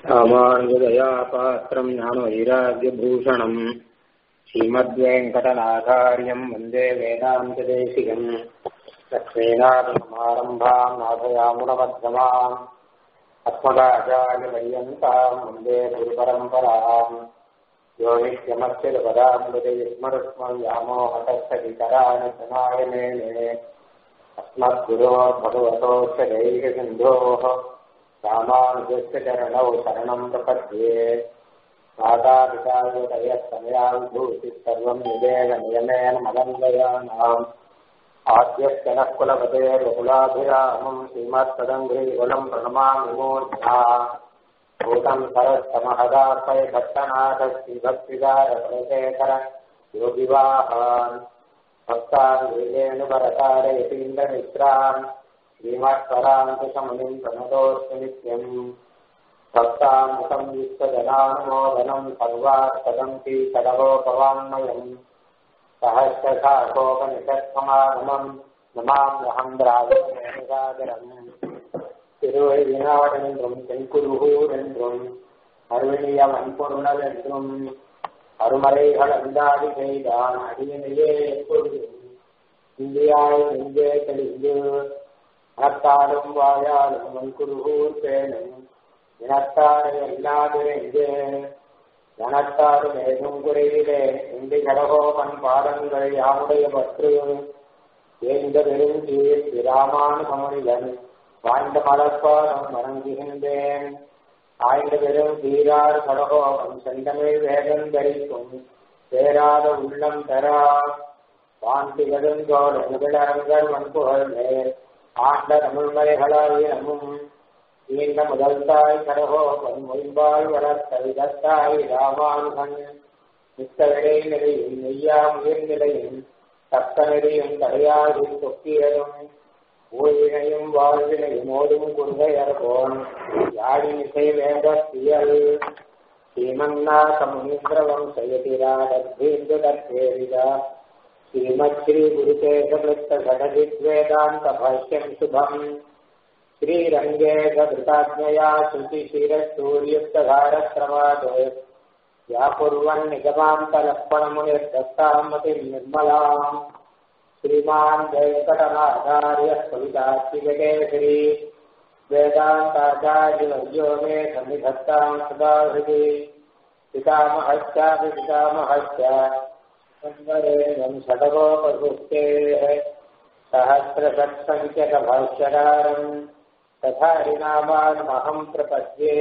ராமானுஜதயா பாத்திரம் ஞானவைராகியபூஷணம் ஸ்ரீமத்வேங்கடநாதாரியம் வந்தே வேதாந்ததேசிகம் லக்ஷ்மீநாதசமாரம்பாம் நாதயாமுனமத்ரமாம் அஸ்மதாச்சாரியபர்யந்தாம் வந்தே குருபரம்பராம் யோ நித்யமஸ்யபதாம்புஜயுஸ்மருஸ்மயாமோஹதஸ்தரிகராணி சனாயமேனே अस्मद्गुरोर्भगवतोश्च दैकसिन्धोः रामानुजस्य चरणौ शरणं प्रपद्ये मातापितायुतयः समयाविभूतिः सर्वं निदेव नियमेन मदन्वयानाम् आद्यस्य नः कुलपतेर्वकुलाभिरामम् श्रीमत्पदङ्घ्रीकुलम् प्रणमामि मूर्धा भूतम् सरस्तमहदार्पय भट्टनाथश्रीभक्तिदारकुलशेखर योगिवाहान् भक्तान् श्रीमत्परान्तसमुनिम् प्रणतोऽस्तु नित्यम् भक्तामुखम् विश्वजनानुमोदनम् सर्वात्पदन्ति षडवोपवाङ्मयम् सहस्रशाकोपनिषत्समागमम् நமாம்யகம் திராவிடம் திருவழிநாடென்றும் தென்குருகூர் என்றும் அருளிய வன்பொருணல் என்றும் அருமறைகள் அந்தாதி செய்தான் அடியினையே எப்பொழுதும் இந்தியாய் நெஞ்சே தெளிந்து அனத்தாலும் வாயாலும் மண்குருகூர் பேணும் இனத்தாரை அல்லாது நெஞ்சே தனத்தாரும் ஏதும் குறைவிலே இந்தி கடகோபன் பாடங்கள் யாமுடைய பற்று ஏந்த பெருஞ்சீர் பிராமான சமுனிதன் வாழ்ந்த மலர்பாதம் வணங்குகின்றேன் ஆய்ந்த பெரும் தீரார் கடகோபம் செந்தமிழ் வேதம் தரிக்கும் சேராத உள்ளம் தரா வாந்திகதந்தோடு முதலரங்கர் வன்புகழ் மேல் ஆண்ட தமிழ்மலைகளாய் நமும் நீண்ட முதல் தாய் கடகோபன் மொயம்பால் வளர்த்த விதத்தாய் ராமானுகன் மிக்க விடை நிலையும் நெய்யா உயிர் நிலையும் தக்க நெறியும் தடையாது தொக்கியதும் ஊழினையும் வாழ்வினையும் ஓடும் குருகையர்கோன் யாழி இசை வேத தியல் ஸ்ரீமன்னாத முனீந்திரவம் சயதிராடீந்து தற்பேரிதா श्रीमच्छ्री गुरुकेशवृत्त घटजिद्वेदान्त भाष्यम् शुभम् श्रीरङ्गे सदृताज्ञया श्रुतिशिरसूर्युक्तधारक्रमात् या कुर्वन् निगमान्तलक्ष्मणमुनिर्दत्तामतिम् निर्मलाम् श्रीमान् वेङ्कटनाचार्यः कवितात्मिककेसरी वेदान्ताचार्यवर्यो मे सन्निधत्ताम् सदा हृदि पितामहश्चापि पितामहश्च संवरेणम् षडगोपसुष्टेः सहस्रषट्सङ्ख्यकभाष्यकारम् तथा हरिनामानमहम् प्रपद्ये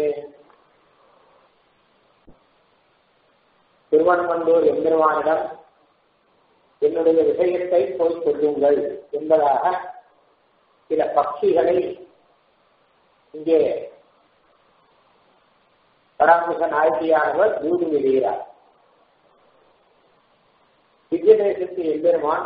திருவண்ணமண்டூர் எம்பெருமானிடம் என்னுடைய விஷயத்தை போய் சொல்லுங்கள் என்பதாக சில பட்சிகளை இங்கே பராமரிக்க நாயகியானவர் தூது விடுகிறார் திவ்ய தேசத்து எம்பெருமான்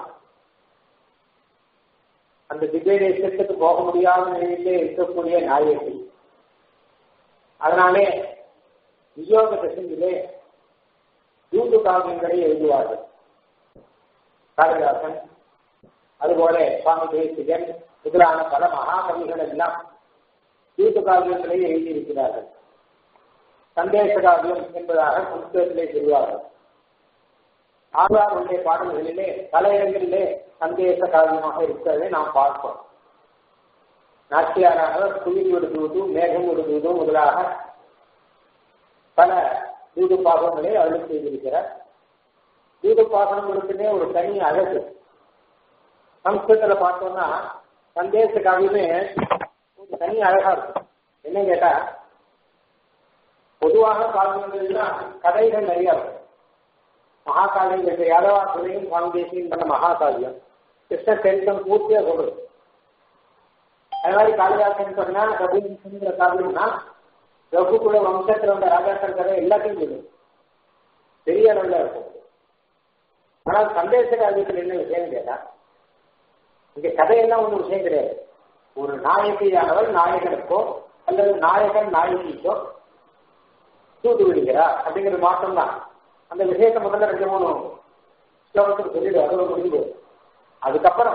அந்த திவ்ய தேசத்துக்கு போக முடியாத நிலையிலே இருக்கக்கூடிய நாயகி அதனாலே வியோக தசமிலே தூது காவியங்களை எழுதுவார்கள் காளிதாசன் அதுபோல சுவாமி தேசிகன் முதலான பல மகாகவிகள் எல்லாம் தூது காவியங்களை எழுதியிருக்கிறார்கள் சந்தேச காவியம் என்பதாக சம்ஸ்கிருதத்திலே சொல்வார்கள் ஆழ்வாருடைய பாடல்களிலே பல இடங்களிலே சந்தேச காவியமாக இருக்கிறதை நாம் பார்ப்போம் நாச்சியாராக குயில் விடுதுவதும் மேகம் விடுதுவதும் முதலாக பல தூது பாகங்களை அருள் செய்திருக்கிறார் தூது பாகனம் இருக்குன்னே ஒரு தனி அழகு சம்ஸ்கிருதத்துல பார்த்தோம்னா சந்தேச காவியமே ஒரு தனி அழகா இருக்கும் என்ன கேட்டா பொதுவாக காவியங்கள்னா கதைகள் நிறைய இருக்கும் மகாகாவியம் என்ற யாதவாசுரையும் சுவாமிதேசியும் பண்ண மகாகாவியம் கிருஷ்ண சரித்தம் பூர்த்தியா சொல்றது அது மாதிரி காளிதாசன் சொன்னா கபீந்திர காவியம்னா ரகுகுல வம்சத்துல வந்த ராஜாக்கள் கதை எல்லாத்தையும் சொல்லுது பெரிய அளவுல இருக்கும் ஆனால் சந்தேச காவியத்தில் என்ன விஷயம் கேட்டா இங்க கதையெல்லாம் ஒன்றும் விஷயம் கிடையாது ஒரு நாயகியானவர் நாயகனுக்கோ அல்லது நாயகன் நாயகிக்கோ தூது விடுகிறார் அப்படிங்கிறது மாற்றம் தான் அந்த விஷயத்தை முதல்ல ரெண்டு மூணு ஸ்லோகத்துக்கு சொல்லிடு அதோட முடிவு அதுக்கப்புறம்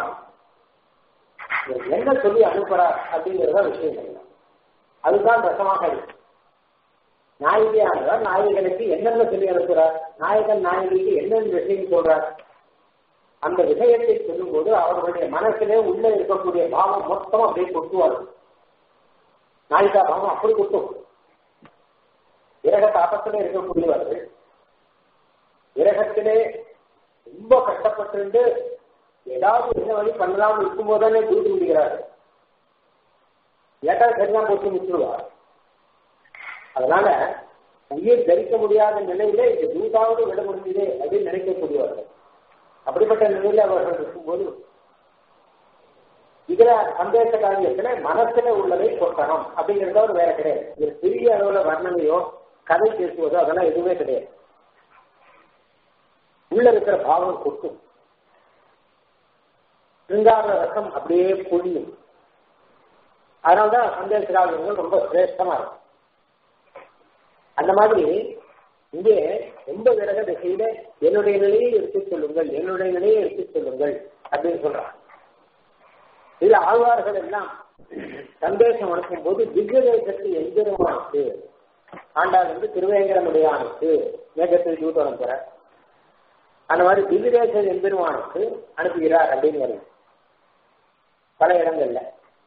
என்ன சொல்லி அனுப்புறார் அப்படிங்கிறத விஷயம் அதுதான் ரசமாக இருக்கு நாயகியானவர் நாயகனுக்கு என்னென்ன சொல்லி அனுப்புகிறார் நாயகன் நாயகிக்கு என்னென்ன விஷயம் சொல்றார் அந்த விஷயத்தை சொல்லும்போது அவர்களுடைய மனசிலே உள்ள இருக்கக்கூடிய பாவம் மொத்தம் அப்படியே கொட்டுவார் நாயிகா பாவம் அப்படி கொட்டும் விரக தாபத்திலே இருக்கக்கூடியவர்கள் விரகத்திலே ரொம்ப கஷ்டப்பட்டு ஏதாவது என்ன வழி பண்ணலாம்னு இருக்கும்போது தானே தூக்கி முடிகிறார்கள் ஏட்டா சரிதான் போட்டு முற்றுவார் அதனால உயிர் தரிக்க முடியாத நிலையில இந்த தூதாவது விட முடியுதே அப்படின்னு நினைக்கக்கூடியவர்கள் அப்படிப்பட்ட நிலையில அவர்கள் இருக்கும்போது இதுல சந்தேக காரியத்துல மனசுல உள்ளதை கொட்டணும் அப்படிங்கிறத ஒரு வேற கிடையாது இது பெரிய அளவுல வர்ணனையோ கதை பேசுவதோ அதெல்லாம் எதுவுமே கிடையாது உள்ள இருக்கிற பாவம் கொட்டும் சிங்கார ரசம் அப்படியே பொழியும் அதனால்தான் சந்தேக காவியங்கள் ரொம்ப சிரேஷ்டமா இருக்கும் அந்த மாதிரி இங்கே ரொம்ப விரக திசையில என்னுடைய நிலையை எடுத்துச் சொல்லுங்கள் என்னுடைய நிலையை எடுத்துச் சொல்லுங்கள் அப்படின்னு சொல்றாங்க இதுல ஆழ்வார்கள் எல்லாம் சந்தேசம் அனுப்பும் போது திவ்யதேசத்து எந்திரமானுக்கு ஆண்டாள் வந்து திருவேங்கரமுடையானுக்கு மேகத்தில் தூத்து அனுப்புற அந்த மாதிரி திவ்யதேச எம்பெருமானுக்கு அனுப்புகிறார் அப்படின்னு வருது பல இடங்கள்ல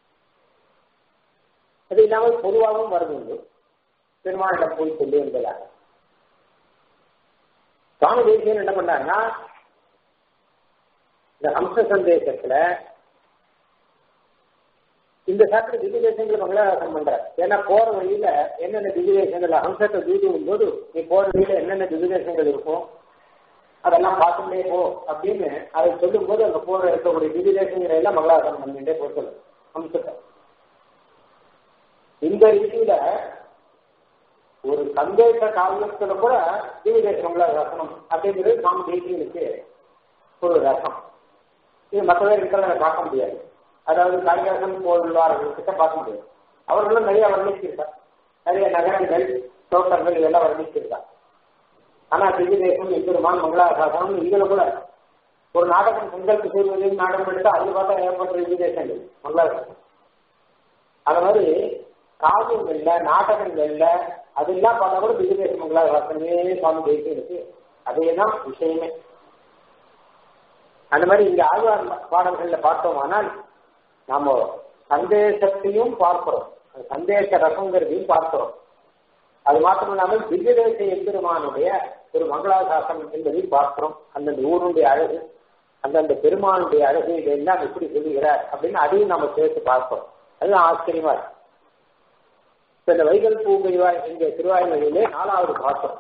அது இல்லாமல் பொதுவாகவும் வருது பெருமானிடம் போய் சொல்லி என்பதாக சுவாமி தேசியன் என்ன பண்ணாருன்னா இந்த ஹம்ச சந்தேசத்துல இந்த சாப்பிட்டு திவ்ய தேசங்களை மங்களாசாசனம் பண்றார் ஏன்னா போற வழியில என்னென்ன திவ்ய தேசங்கள் ஹம்சத்தை தூதும் போது நீ போற வழியில என்னென்ன திவ்ய தேசங்கள் இருக்கும் அதெல்லாம் பார்த்துட்டே போ அப்படின்னு அதை சொல்லும் போது அங்க போற இருக்கக்கூடிய திவ்ய தேசங்களை எல்லாம் மங்களாசாசனம் பண்ணிட்டே போக சொல்லு ஹம்சத்தை இந்த ரீதியில ஒரு சந்தேக காவியத்துல கூட திவ்யதேசங்கள ரசனம் அப்படிங்கிறது சுவாமி தேசியனுக்கு ஒரு ரசம் இது மற்ற பேர் இருக்கிறத பார்க்க முடியாது அதாவது காளிதாசன் போலுள்ளார்கள் கிட்ட பார்க்க முடியாது அவர்களும் நிறைய வர்ணிச்சிருக்கார் நிறைய நகரங்கள் தோட்டங்கள் இதெல்லாம் வர்ணிச்சிருக்கார் ஆனா திவ்யதேசம் எம்பெருமான் மங்களாசாசனம் இதுல கூட ஒரு நாடகம் செங்கல்பு செய்வதையும் நாடகம் எடுத்தா அது பார்த்தா ஏற்பட்ட திவ்யதேசங்கள் மங்களாசாசனம் அது மாதிரி காவியங்கள்ல நாடகங்கள்ல அதெல்லாம் பார்த்தா கூட திவ்யதேச மங்களாசாசனமே சுவாமி தேசியனுக்கு அதே தான் விஷயமே அந்த மாதிரி இங்க ஆழ்வார் பாடல்கள்ல பார்த்தோமானால் நாம சந்தேசத்தையும் பார்க்கிறோம் சந்தேச ரசங்கிறதையும் பார்க்கிறோம் அது மாத்திரம் இல்லாமல் திவ்யதேச எம்பெருமானுடைய ஒரு மங்களாசாசனம் என்பதையும் பார்க்கிறோம் அந்தந்த ஊருடைய அழகு அந்தந்த பெருமானுடைய அழகு இதெல்லாம் எப்படி சொல்லுகிறார் அப்படின்னு அதையும் நம்ம சேர்த்து பார்க்கிறோம் அதுதான் ஆச்சரியமா இருக்கு இந்த வைகல் பூங்கைவாய் என்ற திருவாய்மொழியிலே நாலாவது பாசம்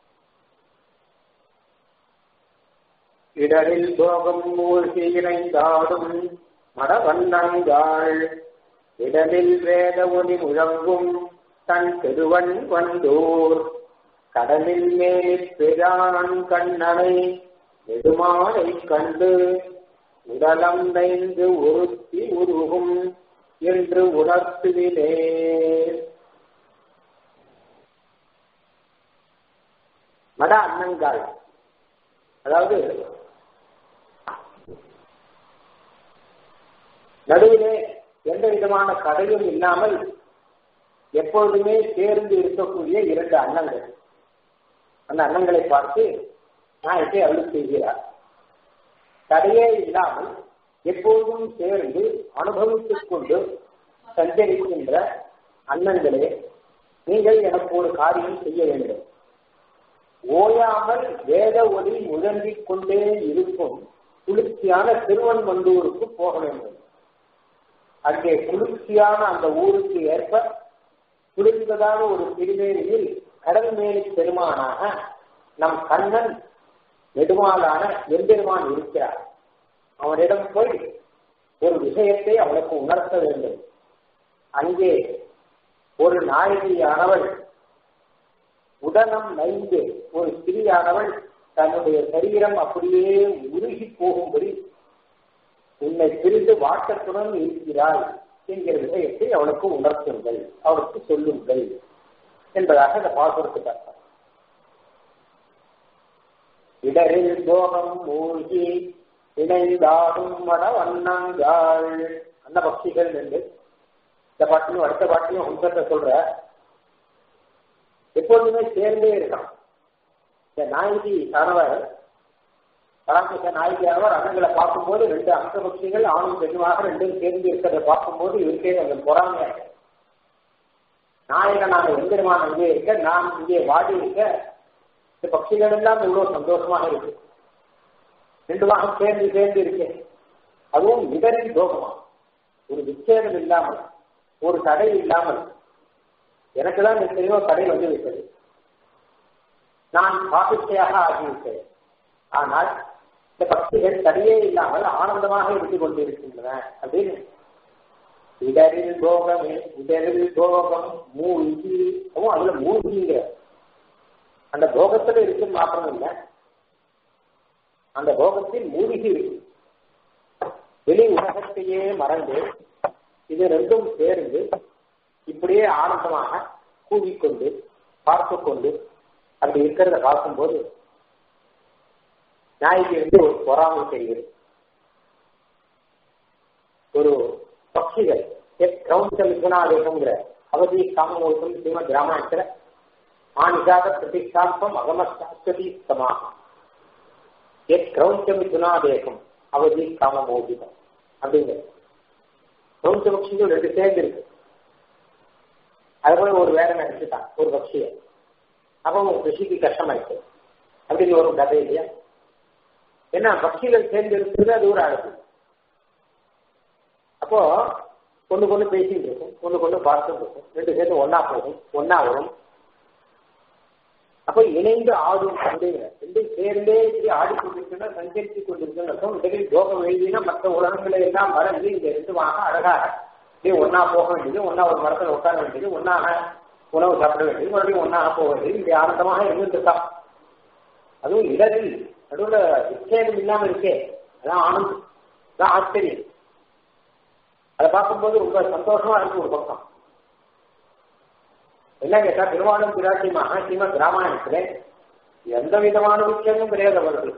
இடரில் போகம் மூழ்கி இணைந்தாடும் மடவண்ணங்காள் இடலில் வேத ஒளி முழங்கும் தன் திருவன் வந்தோர் கடலில் மேல் பிரான் கண்ணனை நெடுமாலை கண்டு உடலம் நைந்து ஒருத்தி உருகும் என்று உணர்த்துவினே மட அன்னங்காள் அதாவது நடுவிலே எந்த விதமான கடையும் இல்லாமல் எப்பொழுதுமே சேர்ந்து இருக்கக்கூடிய இரண்டு அன்னங்கள் அந்த அன்னங்களை பார்த்து நாயத்தை அருள் செய்கிறார் தடையே இல்லாமல் எப்பொழுதும் சேர்ந்து அனுபவித்துக் கொண்டு சஞ்சரிக்கின்ற அன்னங்களே நீங்கள் எனக்கு ஒரு காரியம் செய்ய வேண்டும் ஓயாமல் வேத ஒளி முழங்கிக் கொண்டே இருக்கும் குளிர்ச்சியான திருவன்மண்டூருக்கு போக வேண்டும் அங்கே குளிர்ச்சியான அந்த ஊருக்கு ஏற்ப குளிர்ந்ததான ஒரு திருமேனியில் கடல் மேலி பெருமானாக நம் கண்ணன் நெடுமாலான எம்பெருமான் இருக்கிறார் அவனிடம் போய் ஒரு விஷயத்தை அவனுக்கு உணர்த்த வேண்டும் அங்கே ஒரு நாயகியானவள் உடனம் நைந்து ஒரு ஸ்திரியானவள் தன்னுடைய சரீரம் அப்படியே உருகி போகும்படி உன்னை பிரிந்து வாட்டத்துடன் இருக்கிறாள் என்கிற விஷயத்தை அவளுக்கு உணர்த்துங்கள் அவளுக்கு சொல்லுங்கள் என்பதாக இந்த பாசுரத்துக்கு அர்த்தம் இடரில் போகம் மூழ்கி இணைந்தாடும் மட வண்ணங்காள் அந்த பக்திகள் என்று இந்த பாட்டிலும் அடுத்த பாட்டிலும் ஹம்சத்தை சொல்ற எப்பொழுதுமே சேர்ந்தே இருக்கலாம் இந்த நாயகி கணவர் பராமரிக்க நாயகியானவர் அண்ணங்களை பார்க்கும்போது ரெண்டு அங்க பட்சிகள் ஆணும் பெண்ணுமாக ரெண்டும் சேர்ந்து இருக்கிறத பார்க்கும்போது இருக்கே அந்த பொறாமையா இருக்கு நாயகனாக எந்திரமான இங்கே இருக்க நான் இங்கே வாடி இருக்க இந்த பட்சிகள் எல்லாம் இவ்வளவு சந்தோஷமாக இருக்கு ரெண்டு வாகம் சேர்ந்து சேர்ந்து இருக்கேன் அதுவும் மிதரின் தோகமா ஒரு விச்சேதம் இல்லாமல் ஒரு தடை இல்லாமல் எனக்கு தான் எத்தனையோ தடை வந்து விட்டது நான் பாபிச்சையாக ஆகிவிட்டேன் ஆனால் இந்த பக்திகள் தடையே இல்லாமல் ஆனந்தமாக இருந்து கொண்டிருக்கின்றன அப்படின்னு இடரில் போகமே இடரில் போகம் மூழ்கி அதுல மூழ்கிங்க அந்த போகத்துல இருக்கு மாத்திரம் இல்லை அந்த போகத்தில் மூழ்கி இருக்கு வெளி உலகத்தையே மறந்து இது ரெண்டும் சேர்ந்து இப்படியே ஆனந்தமாக கூவிக்கொண்டு பார்த்து கொண்டு அப்படி இருக்கிறத பார்க்கும்போது நாய்க்கு வந்து ஒரு பொறாமை தெரிகிறது ஒரு பட்சிகள் கிரௌஞ்ச விஸ்வநாதேகங்கிற அவதி காமமோசம் ஸ்ரீமத் ராமாயணத்துல ஆனிஜாத பிரதிஷ்டாந்தம் அகமஸ்தி சமாக எத் கிரௌஞ்ச மிதுனாதேகம் அவதி காமமோதிதம் அப்படிங்கிற கிரௌஞ்ச பட்சிகள் ரெண்டு சேர்ந்து இருக்கு அது போல ஒரு வேலை நினைச்சுட்டான் ஒரு பட்சியை அப்போ ரிஷிக்கு கஷ்டமாயிடுச்சு அப்படின்னு ஒரு கதை இல்லையா என்ன பக்திகள் சேர்ந்து இருக்கிறது அது ஒரு அழகு அப்போ ஒண்ணு கொண்டு பேசிட்டு இருக்கும் ஒண்ணு கொண்டு பார்த்துட்டு இருக்கும் ரெண்டு சேர்ந்து ஒன்னா போகும் ஒன்னா வரும் அப்போ இணைந்து ஆடும் அப்படிங்கிற ரெண்டும் சேர்ந்தே இப்படி ஆடிக்கொண்டிருக்கின்ற சஞ்சரித்து கொண்டிருக்கின்ற இடையில் யோகம் எழுதினா மற்ற உலகங்களை எல்லாம் மறந்து இங்க ரெண்டு வாங்க அழகாக இப்படியே ஒன்னா போக வேண்டியது ஒன்னா ஒரு மரத்தில் உட்கார வேண்டியது ஒன்னாக உணவு சாப்பிட வேண்டியது மறுபடியும் ஒன்னாக போக வேண்டியது இப்படி ஆனந்தமாக இருந்துருக்கான் அதுவும் இடரில் நடுவில் விச்சேதம் இல்லாம இருக்கே அதான் ஆனந்தம் அதான் ஆச்சரியம் அதை பார்க்கும்போது ரொம்ப சந்தோஷமா இருக்கு ஒரு பக்கம் என்ன கேட்டா திருவாளம் பிராட்டியமாக ஸ்ரீமத் ராமாயணத்துல எந்த விதமான விஷயமும் கிடையாது அவர்கள்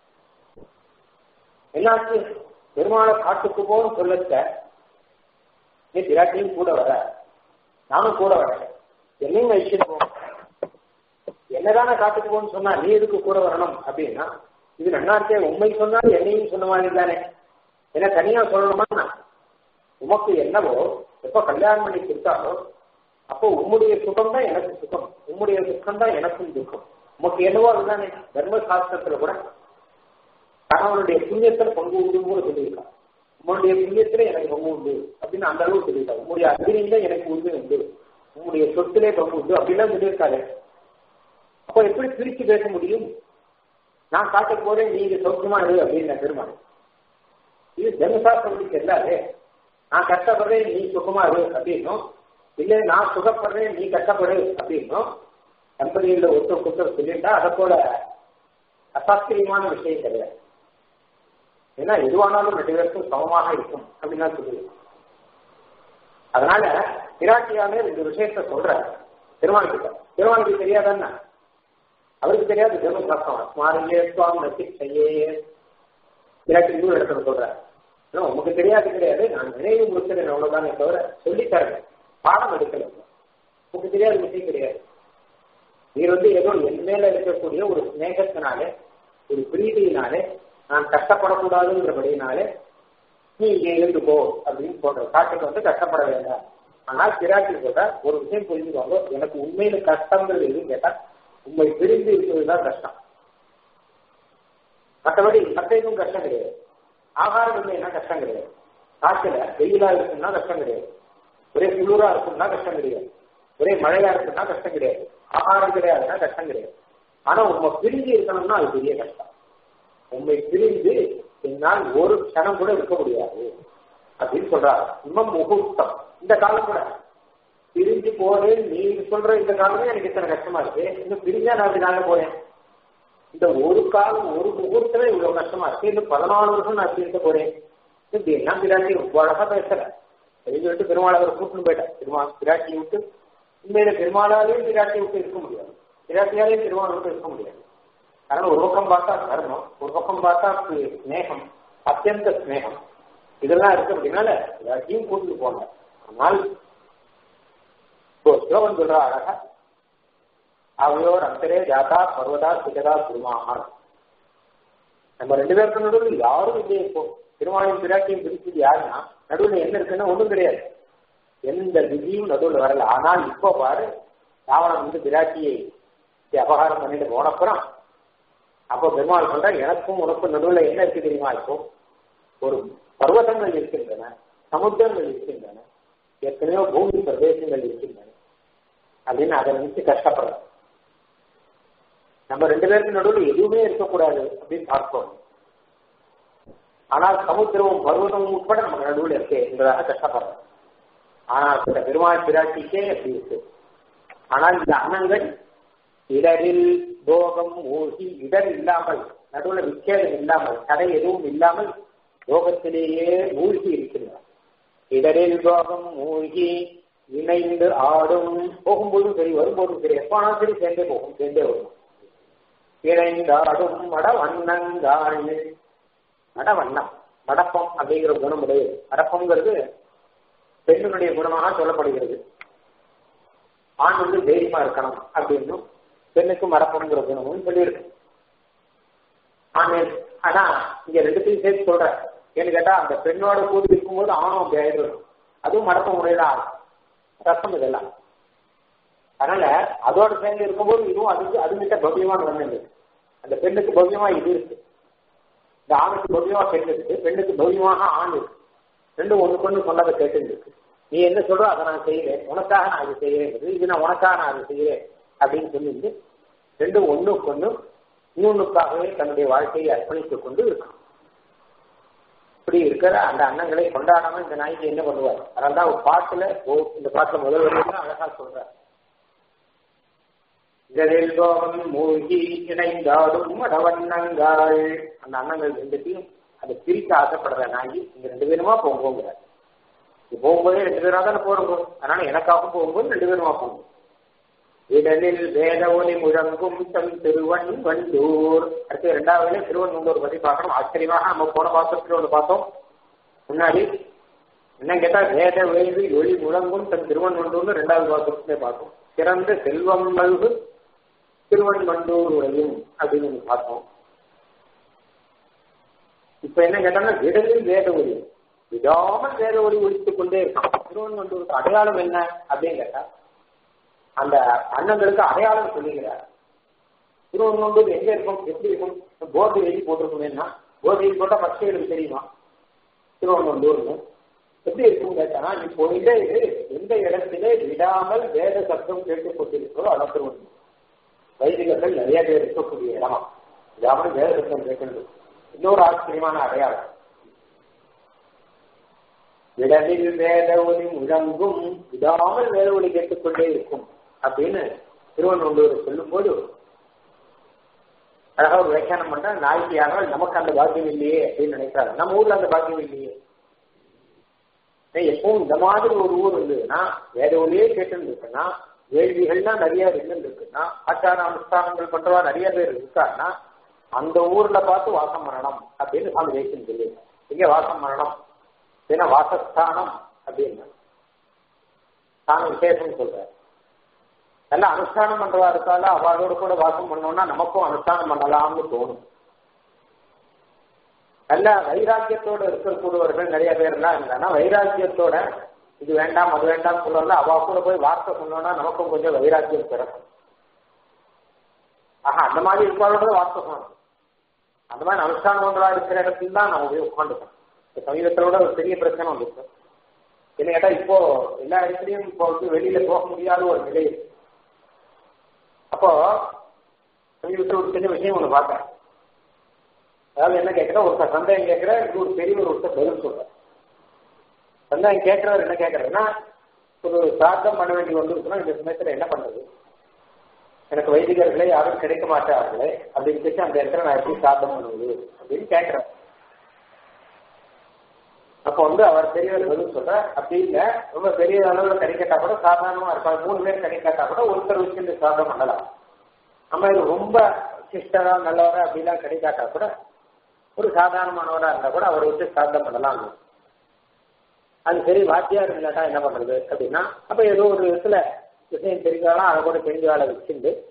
என்னாச்சு பெருமாளை காட்டுக்கு போன்னு சொல்லத்த நீ பிராட்டியும் கூட வர நானும் கூட வரேன் என்னையும் வச்சுட்டு போ என்னதான காட்டுக்கு போன்னு சொன்னா நீ எதுக்கு கூட வரணும் அப்படின்னா இது நன்னா இருக்கே உண்மை சொன்னாலும் என்னையும் சொன்ன மாதிரி தானே என்ன தனியா சொல்லணுமா உமக்கு என்னவோ எப்ப கல்யாணம் பண்ணி கொடுத்தாலோ அப்போ உம்முடைய சுகம் தான் எனக்கு சுகம் உம்முடைய துக்கம் தான் எனக்கும் துக்கம் உமக்கு என்னவோ அதுதானே தர்ம சாஸ்திரத்துல கூட கணவனுடைய புண்ணியத்துல பங்கு உண்டுன்னு கூட சொல்லியிருக்கான் உம்முடைய புண்ணியத்துல எனக்கு பங்கு உண்டு அப்படின்னு அந்த அளவு சொல்லியிருக்காங்க உங்களுடைய அக்னியில எனக்கு உண்டு உண்டு உங்களுடைய சொத்திலே பங்கு உண்டு அப்படிலாம் சொல்லியிருக்காரு அப்போ எப்படி பிரிச்சு பேச முடியும் நான் காட்ட போறேன் நீங்க சௌக்கியமா இரு அப்படின்னு பெருமாள் இது ஜனசாஸ்திரப்படி செல்லாது நான் கஷ்டப்படுறேன் நீ சுகமா இரு அப்படின்னும் இல்லை நான் சுகப்படுறேன் நீ கஷ்டப்படு அப்படின்னும் தம்பதியில் ஒருத்தர் ஒருத்தர் சொல்லிட்டா அதை போல அசாஸ்திரியமான விஷயம் கிடையாது ஏன்னா எதுவானாலும் ரெண்டு பேருக்கும் சமமாக இருக்கும் அப்படின்னு தான் சொல்லுவேன் அதனால பிராட்டியாலே இந்த விஷயத்த சொல்ற திருமணத்துக்கு திருமணத்துக்கு தெரியாதானே அவருக்கு தெரியாது தர்மசாஸ்திரம் அஸ்மாரியே சுவாமி நசிச்சையே பிராட்டி இன்னொரு இடத்துல சொல்றாரு உமக்கு தெரியாது கிடையாது நான் நினைவு முடிச்சிருக்கேன் அவ்வளவுதானே தவிர சொல்லித்தரேன் பாடம் எடுக்கல உனக்கு தெரியாத விஷயம் கிடையாது நீர் வந்து ஏதோ என் மேல இருக்கக்கூடிய ஒரு ஸ்நேகத்தினாலே ஒரு பிரீதியினாலே நான் கஷ்டப்படக்கூடாதுங்கிறபடினாலே நீ இங்கே இருந்துக்கோ அப்படின்னு சொல்ற காட்டுக்கு வந்து கஷ்டப்பட வேண்டாம் ஆனால் பிராட்டி சொல்ற ஒரு விஷயம் புரிஞ்சுக்கோங்க எனக்கு உண்மையில கஷ்டங்கிறது எதுவும் கேட்டா உண்மை பிரிந்து இருப்பதுதான் கஷ்டம் மற்றபடி மற்ற எதுவும் கஷ்டம் கிடையாது ஆகாரம் இல்லைன்னா கஷ்டம் கிடையாது காய்ச்சல வெயிலா இருக்குன்னா கஷ்டம் கிடையாது ஒரே குளிரா இருக்கும்னா கஷ்டம் கிடையாது ஒரே மழையா இருக்குன்னா கஷ்டம் கிடையாது ஆகாரம் கிடையாதுன்னா கஷ்டம் கிடையாது ஆனா உண்மை பிரிஞ்சு இருக்கணும்னா அது பெரிய கஷ்டம் உண்மை பிரிந்து என்னால் ஒரு க்ஷணம் கூட இருக்க முடியாது அப்படின்னு சொல்றாரு இன்னும் முகூர்த்தம் இந்த காலம் கூட பிரிஞ்சு போறேன் நீ சொல்ற இந்த காலமே எனக்கு இத்தனை கஷ்டமா இருக்கு இன்னும் பிரிஞ்சா நான் அப்படி நாளே போறேன் இந்த ஒரு காலம் ஒரு முகூர்த்தமே இவ்வளவு கஷ்டமா இருக்கு இன்னும் பதினாலு வருஷம் நான் பிரிக்க போறேன் இப்படி எல்லாம் பிராட்டி ரொம்ப அழகா பேசுறேன் அப்படின்னு சொல்லிட்டு பெருமாளவர் கூட்டின்னு போயிட்டேன் பெருமா பிராட்டியை விட்டு உண்மையில பெருமாளாலையும் பிராட்டியை விட்டு இருக்க முடியாது பிராட்டியாலையும் பெருமாள் விட்டு இருக்க முடியாது காரணம் ஒரு பக்கம் பார்த்தா தர்மம் ஒரு பக்கம் பார்த்தா ஸ்நேகம் அத்தியந்த ஸ்நேகம் இதெல்லாம் இருக்கு அப்படின்னால பிராட்டியும் கூட்டிட்டு போனார் ஆனால் ஸ்லோகம் சொல்றா அழகா அவையோர் அந்தரே ஜாதா பர்வதா சுஜதா குருமாகார் நம்ம ரெண்டு பேருக்கு நடுவில் யாரும் இல்லையே இப்போ திருமாலையும் பிராட்டியும் பிரிச்சது யாருன்னா நடுவில் என்ன இருக்குன்னா ஒண்ணும் கிடையாது எந்த விதியும் நடுவில் வரல ஆனால் இப்போ பாரு ராவணன் வந்து பிராட்டியை அபகாரம் பண்ணிட்டு போனப்புறம் அப்போ பெருமாள் சொல்ற எனக்கும் உனக்கும் நடுவில் என்ன இருக்கு தெரியுமா இப்போ ஒரு பர்வதங்கள் இருக்கின்றன சமுத்திரங்கள் இருக்கின்றன எத்தனையோ பூமி பிரதேசங்கள் இருக்கின்றன அப்படின்னு அதை நினைச்சு கஷ்டப்படுறோம் நம்ம ரெண்டு பேருக்கு நடுவில் எதுவுமே இருக்கக்கூடாது அப்படின்னு பார்ப்போம் ஆனால் சமுத்திரமும் பருவதமும் உட்பட நம்ம நடுவில் இருக்கு என்பதாக கஷ்டப்படுறோம் ஆனால் சில பெருமாள் பிராட்டிக்கே அப்படி இருக்கு ஆனால் இந்த அன்னங்கள் இடரில் போகம் ஊசி இடர் இல்லாமல் நடுவில் விச்சேதம் இல்லாமல் தடை எதுவும் இல்லாமல் லோகத்திலேயே மூழ்கி இருக்கின்றன இடரில் போகம் மூழ்கி இணைந்து ஆடும் போகும்போதும் சரி வரும்போதும் சரி எப்பானாலும் சரி சேர்ந்தே போகும் சேர்ந்தே வரும் இணைந்தாடும் மடவண்ணங்காள் மடவண்ணம் மடப்பம் அப்படிங்கிற குணமுடையது மடப்பம்ங்கிறது பெண்ணுடைய குணமாக சொல்லப்படுகிறது ஆண் வந்து தைரியமா இருக்கணும் அப்படின்னு பெண்ணுக்கு மடப்பம்ங்கிற குணமும் சொல்லியிருக்கு ஆண் ஆனா இங்க ரெண்டுத்தையும் சேர்த்து சொல்றேன் ஏன்னு கேட்டா அந்த பெண்ணோட கூடி இருக்கும்போது ஆணும் அப்படி ஆயிடும் அதுவும் மடப்பம் முறையில ரசம் இதெல்லாம் அதனால அதோட சேர்ந்து இருக்கும்போது இதுவும் அதுக்கு அது கிட்ட பவ்யமான வந்தது அந்த பெண்ணுக்கு பவ்யமா இது இருக்கு இந்த ஆணுக்கு பவ்யமா பெண் இருக்கு பெண்ணுக்கு பவ்யமாக ஆண் இருக்கு ரெண்டும் ஒண்ணுக்கு ஒண்ணு சொன்னதை கேட்டு இருக்கு நீ என்ன சொல்றோ அதை நான் செய்யறேன் உனக்காக நான் அது செய்யறேன் இது நான் உனக்காக நான் அதை செய்யறேன் அப்படின்னு சொல்லிட்டு ரெண்டும் ஒண்ணுக்கு ஒண்ணு இன்னொன்னுக்காகவே தன்னுடைய வாழ்க்கையை அர்ப்பணித்துக் கொண்டு இருக்கும் இப்படி இருக்கிற அந்த அன்னங்களை கொண்டாடாம இந்த நாய்க்கு என்ன பண்ணுவார் அதனால்தான் ஒரு பாட்டுல இந்த பாட்டுல முதல் வரையும் அழகா சொல்றார் இதழில் போகம் மூழ்கி இணைந்தாடும் மடவண்ணங்காள் அந்த அன்னங்கள் ரெண்டுத்தையும் அதை பிரிக்க ஆசைப்படுற நாயி இங்க ரெண்டு பேருமா போகுங்கிறார் போகும்போதே ரெண்டு பேரா தானே போறோம் அதனால எனக்காகவும் போகும்போது ரெண்டு பேருமா போகும் இடலில் வேத ஒலி முழங்கும் தன் திருவன் வண்டூர் அடுத்து இரண்டாவது திருவண்ணூர் பத்தி பார்க்கணும் ஆச்சரியமாக நம்ம போன பாசத்துல ஒன்று பார்த்தோம் முன்னாடி என்ன கேட்டா வேத வேதி ஒளி முழங்கும் தன் திருவண்ணூர்னு ரெண்டாவது பாசத்திலே பார்த்தோம் சிறந்த செல்வம் மல்கு திருவன்வண்டூர் உடையும் அப்படின்னு ஒன்று பார்த்தோம் இப்ப என்ன கேட்டாங்கன்னா விடலில் வேத ஒளி விடாமல் வேத ஒளி ஒழித்துக் கொண்டே இருக்கான் திருவன்வண்டூருக்கு அடையாளம் என்ன அப்படின்னு கேட்டா அந்த அண்ணங்களுக்கு அடையாளம் சொல்லுகிறார் திருவண்ணூர் எங்க இருக்கும் எப்படி இருக்கும் போர்டு எழுதி போட்டிருக்கணும்னா போர்டு எழுதி போட்டா பச்சைகளுக்கு தெரியுமா திருவண்ணூர்னு எப்படி இருக்கும் கேட்டா நீ போயிட்டே இது எந்த இடத்திலே விடாமல் வேத சத்தம் கேட்டுக் கொண்டிருக்கிறோ அதான் திருவண்ணூர் வைதிகர்கள் நிறைய பேர் இருக்கக்கூடிய இடமா விடாமல் வேத சத்தம் கேட்கிறது இன்னொரு ஆச்சரியமான அடையாளம் விடலில் வேத ஒளி முழங்கும் விடாமல் வேத ஒளி கேட்டுக்கொண்டே இருக்கும் அப்படின்னு திருவண்ணூர் சொல்லும்போது அழகா ஒரு வியாக்கியானம் பண்ற நாய்க்கு யாரால் நமக்கு அந்த பாக்கியம் இல்லையே அப்படின்னு நினைக்கிறாங்க நம்ம ஊர்ல அந்த பாக்கியம் இல்லையே எப்பவும் இந்த மாதிரி ஒரு ஊர் இருந்ததுன்னா வேத ஒளியே கேட்டு இருக்குன்னா வேள்விகள்லாம் நிறைய இருந்து இருக்குன்னா ஆச்சார அனுஷ்டானங்கள் பண்றவா நிறைய பேர் இருக்காருன்னா அந்த ஊர்ல பார்த்து வாசம் பண்ணணும் அப்படின்னு சாமி தேசியம் சொல்லி இங்க வாசம் பண்ணணும் ஏன்னா வாசஸ்தானம் அப்படின்னு சாமி விசேஷம் சொல்றாரு நல்லா அனுஷ்டானம் பண்றதா இருக்கால அவளோட கூட வாசம் பண்ணோம்னா நமக்கும் அனுஷ்டானம் பண்ணலாம்னு தோணும் நல்ல வைராக்கியத்தோட இருக்கக்கூடியவர்கள் நிறைய பேர் எல்லாம் இருந்தாங்கன்னா வைராக்கியத்தோட இது வேண்டாம் அது வேண்டாம் சொல்லல அவ கூட போய் வார்த்தை சொன்னோம்னா நமக்கும் கொஞ்சம் வைராக்கியம் பிறக்கும் ஆஹா அந்த மாதிரி இருப்பாளோட வார்த்தை சொல்லணும் அந்த மாதிரி அனுஷ்டானம் பண்றா இருக்கிற இடத்துல தான் நம்ம போய் உட்காந்துக்கணும் சமீபத்தோட ஒரு பெரிய பிரச்சனை வந்துருக்கு என்ன கேட்டா இப்போ எல்லா இடத்துலயும் இப்போ வந்து வெளியில போக முடியாத ஒரு நிலை இருக்கு அப்போ சமீபத்தில் ஒரு சின்ன விஷயம் ஒன்று பார்த்தேன் அதாவது என்ன கேட்கிறேன் ஒருத்தர் சந்தேகம் கேட்கிற இது ஒரு பெரியவர் ஒருத்தர் பதில் சொல்றேன் சந்தேகம் கேட்கிறவர் என்ன கேட்கறதுன்னா ஒரு சார்த்தம் பண்ண வேண்டி வந்திருக்குன்னா இந்த சமயத்துல என்ன பண்றது எனக்கு வைதிகர்களே யாரும் கிடைக்க மாட்டார்களே அப்படின்னு சொல்லி அந்த இடத்துல நான் எப்படி சார்த்தம் பண்ணுவது அப்படின்னு கேட்கிறேன் அப்போ வந்து அவர் பெரியவர் பதில் சொல்ற அப்படி இல்ல ரொம்ப பெரிய அளவுல கிடைக்கட்டா கூட சாதாரணமா இருப்பாங்க மூணு பேர் கிடைக்காட்டா கூட ஒருத்தர் வச்சு சாதம் பண்ணலாம் நம்ம இது ரொம்ப சிஸ்டரா நல்லவரா அப்படிலாம் கிடைக்காட்டா கூட ஒரு சாதாரணமானவரா இருந்தா கூட அவர் வச்சு சாதம் பண்ணலாம் அது சரி வாத்தியார் இல்லாட்டா என்ன பண்றது அப்படின்னா அப்ப ஏதோ ஒரு விதத்துல விஷயம் தெரிஞ்சாலும் அதை கூட தெரிஞ்ச வேலை வச்சுட்டு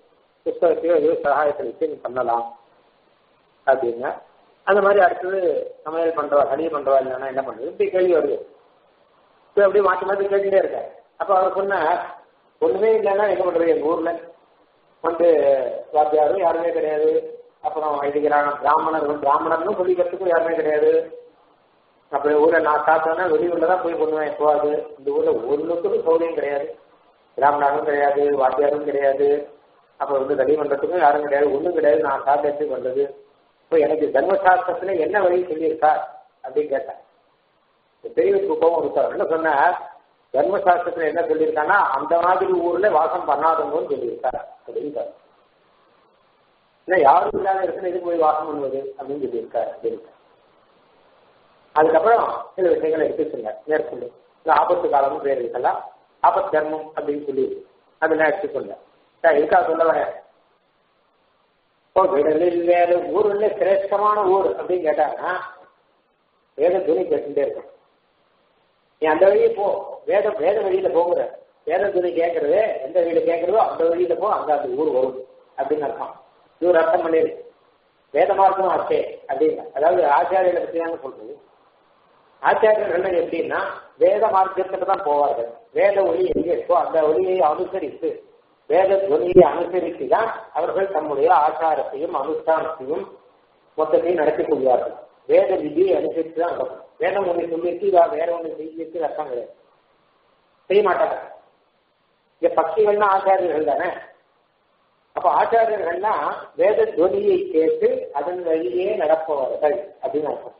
புஸ்தகத்தையோ ஏதோ சகாயத்தை வச்சு நீ பண்ணலாம் அப்படின்னா அந்த மாதிரி அடுத்தது சமையல் பண்றவா சளி பண்றவா இல்லைன்னா என்ன பண்றது இப்படி கேள்வி வருது இப்போ அப்படியே மாற்றி மாற்றி கேட்டுட்டே இருக்காரு அப்போ அவர் சொன்ன ஒண்ணுமே இல்லைன்னா என்ன பண்றது எங்க ஊர்ல வந்து வாத்தியாரும் யாருமே கிடையாது அப்புறம் இதுக்கிறாங்க பிராமணர்கள் பிராமணர்னு சொல்லிக்கிறதுக்கும் யாருமே கிடையாது அப்படி ஊர்ல நான் சாப்பிட்டேன்னா வெளியூர்ல தான் போய் பண்ணுவேன் எப்போவாது இந்த ஊர்ல ஒன்றுக்கும் சௌகரியம் கிடையாது பிராமணரும் கிடையாது வாத்தியாரும் கிடையாது அப்புறம் வந்து ரெடி பண்றதுக்கும் யாரும் கிடையாது ஒன்றும் கிடையாது நான் சாப்பிட்டு பண்றது இப்போ எனக்கு தர்மசாஸ்திரத்துல என்ன வழி சொல்லியிருக்கா அப்படின்னு கேட்டேன் பெரியவருக்கு கோபம் இருக்கார் என்ன சொன்ன தர்மசாஸ்திரத்துல என்ன சொல்லியிருக்கான்னா அந்த மாதிரி ஊர்ல வாசம் பண்ணாதவங்கன்னு சொல்லியிருக்காரு அப்படின்னு இல்லை யாரும் இல்லாத இடத்துல எது போய் வாசம் பண்ணுவது அப்படின்னு சொல்லியிருக்காரு அப்படின்னு அதுக்கப்புறம் சில விஷயங்களை எடுத்து சொன்னார் மேற்கொண்டு இந்த ஆபத்து காலமும் பேர் இருக்கலாம் ஆபத் தர்மம் அப்படின்னு சொல்லி அதெல்லாம் எடுத்து சொன்னேன் எதுக்காக சொல்ல வரேன் இப்போ விடலில் வேற ஊர்ல சிரேஷ்டமான ஊர் அப்படின்னு கேட்டாங்கன்னா வேத துணி கேட்டுட்டே இருக்கும் நீ அந்த வழியே போ வேத வேத வழியில போகிற வேத துணி கேட்கறது எந்த வழியில கேட்கறதோ அந்த வழியில போ அங்க அந்த ஊர் வரும் அப்படின்னு அர்த்தம் இது ஒரு அர்த்தம் பண்ணிடு வேத மார்க்கம் ஆச்சே அப்படின்னு அதாவது ஆச்சாரியரை பற்றி தாங்க சொல்றது ஆச்சாரியர்கள் எப்படின்னா வேத மார்க்கத்துக்கு தான் போவார்கள் வேத ஒளி எங்கே இருக்கோ அந்த ஒளியை அனுசரித்து வேத துணியை அனுசரித்து தான் அவர்கள் தம்முடைய ஆச்சாரத்தையும் அனுஷ்டானத்தையும் மொத்தத்தையும் நடத்தி கொள்வார்கள் வேத விதியை அனுசரித்து தான் நடக்கும் வேதம் ஒன்று சொல்லிட்டு இதா வேற ஒன்று செய்யிட்டு அர்த்தம் கிடையாது செய்ய மாட்டாங்க இங்க பக்திகள்னா ஆச்சாரியர்கள் தானே அப்ப ஆச்சாரியர்கள்னா வேத துவனியை கேட்டு அதன் வழியே நடப்பவர்கள் அப்படின்னு அர்த்தம்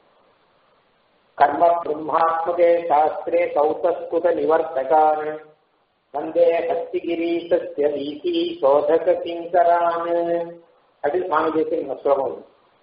கர்ம பிரம்மாத்மகே சாஸ்திரே கௌதஸ்குத நிவர்த்தகான் வந்தே ஹஸ்திகிரீசஸ்ய வீதி சோதக கிங்கரான் அப்படின்னு சுவாமி தேசிய ஸ்லோகம்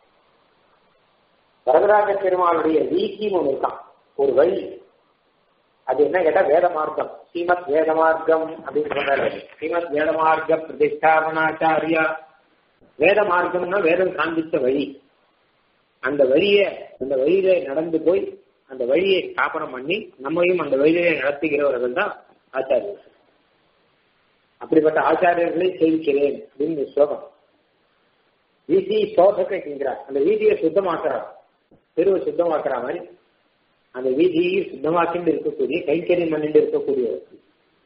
வரதராஜ பெருமாளுடைய வீக்கின்னு ஒன்று இருக்கான் ஒரு வழி அது என்ன கேட்டா வேத மார்க்கம் ஸ்ரீமத் வேத மார்க்கம் அப்படின்னு சொல்றாரு ஸ்ரீமத் வேத மார்க்க பிரதிஷ்டாபனாச்சாரியா வேத மார்க்கம்னா வேதம் காண்பித்த வழி அந்த வழிய அந்த வழியில நடந்து போய் அந்த வழியை ஸ்தாபனம் பண்ணி நம்மையும் அந்த வழியை நடத்துகிறவர்கள் தான் ஆச்சாரியர்கள் அப்படிப்பட்ட ஆச்சாரியர்களை சேவிக்கிறேன் அப்படின்னு ஸ்லோகம் வீதி சோதக்கிறார் அந்த வீதியை சுத்தமாக்குறார் தெருவை சுத்தமாக்குற மாதிரி அந்த வீதியை சுத்தமாக்கிட்டு இருக்கக்கூடிய கைக்கறி மண்ணில் இருக்கக்கூடியவர்கள்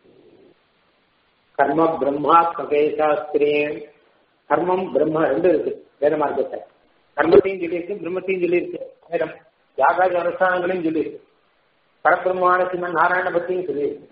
கர்ம பிரம்மா ககை சாஸ்திரேன் கர்மம் பிரம்ம ரெண்டு இருக்கு வேத மார்க்கத்தை கர்மத்தையும் சொல்லியிருக்கு பிரம்மத்தையும் சொல்லியிருக்கு வேதம் யாகாதி அனுஷ்டானங்களையும் சொல்லியிருக்கு பரபிரம்மான சிம்மன் நாராயண பத்தியும் சொல்லியிருக்கு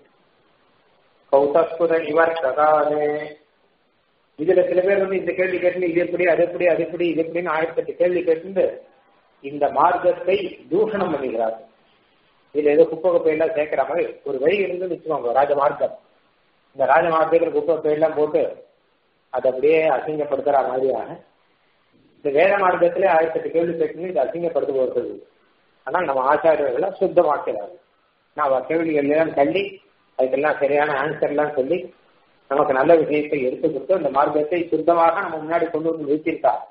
கௌதஸ்புர இவர் கதானே இதுல சில பேர் வந்து இந்த கேள்வி கேட்டு இது எப்படி அது எப்படி அது எப்படி இது எப்படின்னு ஆயிரத்தி கேள்வி கேட்டு இந்த மார்க்கத்தை தூஷணம் பண்ணுகிறார்கள் இதுல ஏதோ குப்பை குப்பை எல்லாம் சேர்க்கிற மாதிரி ஒரு வழி இருந்து வச்சுக்கோங்க ராஜமார்க்கம் இந்த ராஜமார்க்கத்தில் குப்பை குப்பை எல்லாம் போட்டு அதை அப்படியே அசிங்கப்படுத்துற மாதிரியாக இந்த வேத மார்க்கத்திலே ஆயிரத்தி எட்டு கேள்வி கேட்டு இது அசிங்கப்படுத்துபவர்கள் ஆனால் நம்ம ஆச்சாரியர்களை சுத்தமாக்கிறார்கள் நான் கேள்விகள் எல்லாம் தள்ளி அதுக்கெல்லாம் சரியான ஆன்சர்லாம் சொல்லி நமக்கு நல்ல விஷயத்தை எடுத்து கொடுத்து அந்த மார்க்கத்தை சுத்தமாக நம்ம முன்னாடி கொண்டு வந்து நிறுத்தியிருக்கார்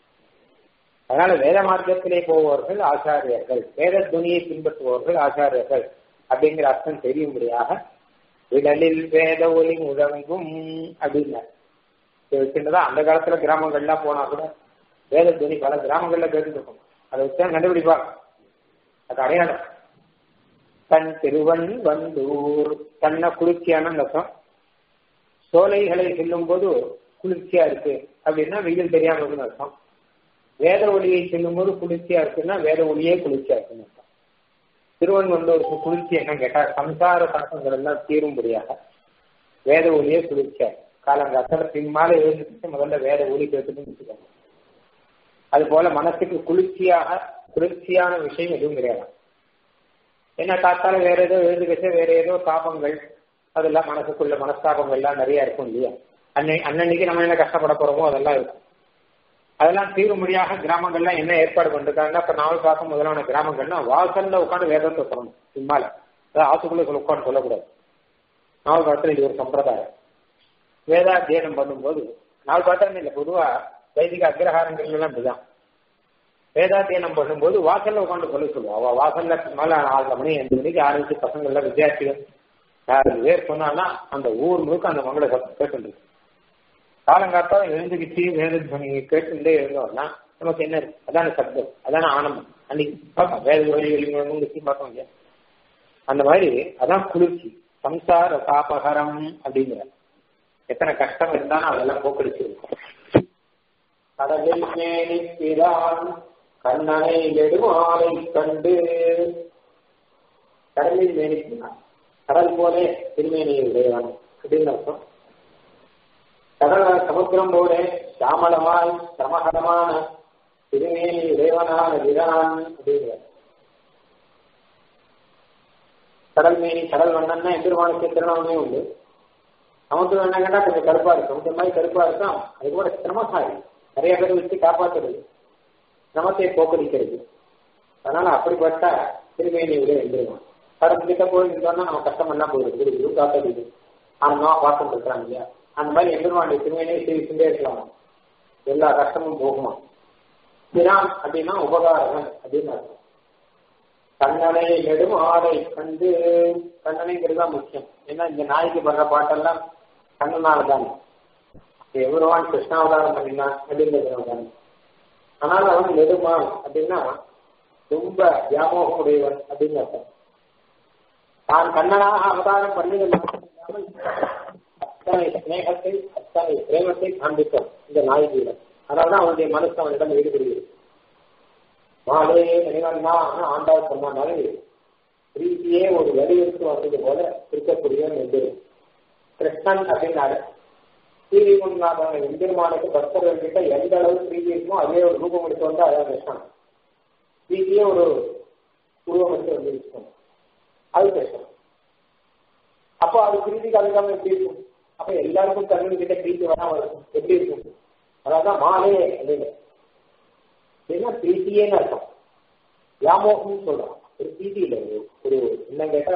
அதனால வேத மார்க்கத்திலே போபவர்கள் ஆச்சாரியர்கள் வேத துணியை பின்பற்றுபவர்கள் ஆச்சாரியர்கள் அப்படிங்கிற அர்த்தம் தெரியும்படியாக விடலில் வேத ஒளி முழங்கும் அப்படின்னா வச்சுருந்தா அந்த காலத்துல கிராமங்கள்லாம் போனா கூட வேத துணி பல கிராமங்கள்ல கேட்டு இருக்கும் அதை வச்சுதான் கண்டுபிடிப்பாங்க அது அடையாளம் தன் திருவன் வந்தூர் தன்னை குளிர்ச்சியான அர்த்தம் சோலைகளை செல்லும் போது குளிர்ச்சியா இருக்கு அப்படின்னா வெயில் தெரியாம இருக்குன்னு அர்த்தம் வேத ஒளியை செல்லும் போது குளிர்ச்சியா இருக்குன்னா வேத ஒளியே குளிர்ச்சியா இருக்குன்னு அர்த்தம் திருவன் வந்தோருக்கு குளிர்ச்சி என்ன கேட்டா சம்சார தாக்கங்கள் எல்லாம் தீரும்படியாக வேத ஒளியே குளிர்ச்சியா காலங்காத்தால பின்மால எழுந்துட்டு முதல்ல வேத ஒளி கேட்டுன்னு வச்சுக்கோங்க அது போல மனசுக்கு குளிர்ச்சியாக குளிர்ச்சியான விஷயம் எதுவும் கிடையாது என்ன காத்தால வேற ஏதோ எழுதுகச்சு வேற ஏதோ தாபங்கள் அதெல்லாம் மனசுக்குள்ள மனஸ்தாபங்கள் எல்லாம் நிறைய இருக்கும் இல்லையா அன்னை அன்னன்னைக்கு நம்ம என்ன கஷ்டப்பட போறோமோ அதெல்லாம் இருக்கும் அதெல்லாம் தீரும்படியாக கிராமங்கள்லாம் என்ன ஏற்பாடு பண்ணிருக்காங்கன்னா இப்ப நாவல் பாக்கம் முதலான கிராமங்கள்னா வாசல்ல உட்காந்து வேதத்தை சொல்லணும் சும்மால அதாவது ஆத்துக்குள்ள சொல்ல உட்காந்து சொல்லக்கூடாது நாவல் பாக்கத்துல இது ஒரு சம்பிரதாயம் வேதாத்தியனம் பண்ணும்போது நாவல் பாத்திரம் இல்லை பொதுவா வைதிக அக்ரஹாரங்கள் எல்லாம் இப்படிதான் வேதாத்தியனம் பண்ணும்போது வாசல்ல உட்காந்து சொல்ல சொல்லுவோம் அவ வாசல்ல மேல நாலு மணி அஞ்சு மணிக்கு ஆரம்பிச்சு பசங்கள்ல வித்தியார்த்திகள் யாரு பேர் சொன்னான்னா அந்த ஊர் முழுக்க அந்த மங்கள சத்தம் கேட்டு காலங்காத்தால எழுந்துக்கிச்சு வேதத்வனியை கேட்டுட்டே இருந்தோம்னா நமக்கு என்ன இருக்கு அதான சப்தம் அதான ஆனந்தம் அன்னைக்கு பார்ப்போம் வேத வழி வெளி பார்ப்போம் இல்லையா அந்த மாதிரி அதான் குளிர்ச்சி சம்சார சாபகரம் அப்படிங்கிற எத்தனை கஷ்டம் இருந்தாலும் அதெல்லாம் போக்கடிச்சிருக்கும் கடலில் மேலிப்பிரான் கண்ணனை நெடுமாலை கண்டு கடலில் மேலிப்பினான் கடல் போலே திருமேனியை உடையவன் அப்படின்னு அர்த்தம் கடல சமுத்திரம் போல சாமலமாய் சமகரமான திருமேனி உடையவனான விரான் அப்படிங்கிற கடல் மேனி கடல் வண்ணன்னா எம்பெருமானுக்கு திருநாமே உண்டு சமுத்திரம் வண்ணம் கேட்டா கொஞ்சம் கருப்பா இருக்கும் சமுத்திரம் மாதிரி கருப்பா இருக்கும் அது கூட சிரமசாரி நிறைய பேர் வச்சு காப்பாற்றுறது சிரமத்தை போக்கடிக்கிறது அதனால அப்படிப்பட்ட திருமேனி விட எம்பெருமான் கடல் கிட்ட போயிருந்தோம்னா நம்ம கஷ்டம் எல்லாம் போயிடும் குரு குரு காப்பாற்றுது ஆனந்தமா பார்த்துட்டு இருக்கிறாங்க இல்லையா அந்த மாதிரி எம்பெருமானுடைய திருமேனியை சேவிச்சுட்டே இருக்கலாம் எல்லா கஷ்டமும் போகுமா பிரான் அப்படின்னா உபகாரகன் அப்படின்னு அர்த்தம் கண்ணனை நெடும் ஆடை கண்டு கண்ணனைங்கிறது தான் முக்கியம் ஏன்னா இந்த நாய்க்கு பண்ற பாட்டெல்லாம் கண்ணனால தானே எவ்வளவான் கிருஷ்ணாவதாரம் பண்ணினான் அப்படிங்கிறது தானே ஆனால் அவன் நெடுமான் அப்படின்னா ரொம்ப வியாமோகமுடையவன் அப்படின்னு அர்த்தம் தான் கண்ணனாக அவதாரம் பண்ணியது அத்தனை ஸ்நேகத்தை அத்தனை பிரேமத்தை காண்பித்தோம் இந்த நாயகியிடம் அதனால்தான் அவனுடைய மனசு அவனிடம் ஈடுபடுகிறது மாலே நினைவன்னா ஆண்டாள் சொன்ன மாதிரி பிரீத்தியே ஒரு வடிவெடுத்து வந்தது போல இருக்கக்கூடிய என்று கிருஷ்ணன் அப்படின்னாரு ஸ்ரீ முன்னாக எம்பெருமானுக்கு பக்தர்கள் கிட்ட எந்த அளவு பிரீதி இருக்குமோ அதே ஒரு ரூபம் எடுத்து வந்தா அதான் கிருஷ்ணன் பிரீத்தியே ஒரு உருவம் எடுத்து வந்து இருக்கும் அது கிருஷ்ணன் அப்போ அது பிரீதிக்கு அதுக்காக எப்படி இருக்கும் அப்ப எல்லாருக்கும் கண்ணன் கிட்ட பிரீத்தி வராம இருக்கும் எப்படி இருக்கும் அதான் மாலே அப்படின்னு ஏன்னா பிரீத்தியேன்னு அர்த்தம் வியாமோகம்னு சொல்றான் ஒரு பிரீத்தி இல்லை ஒரு என்ன கேட்டா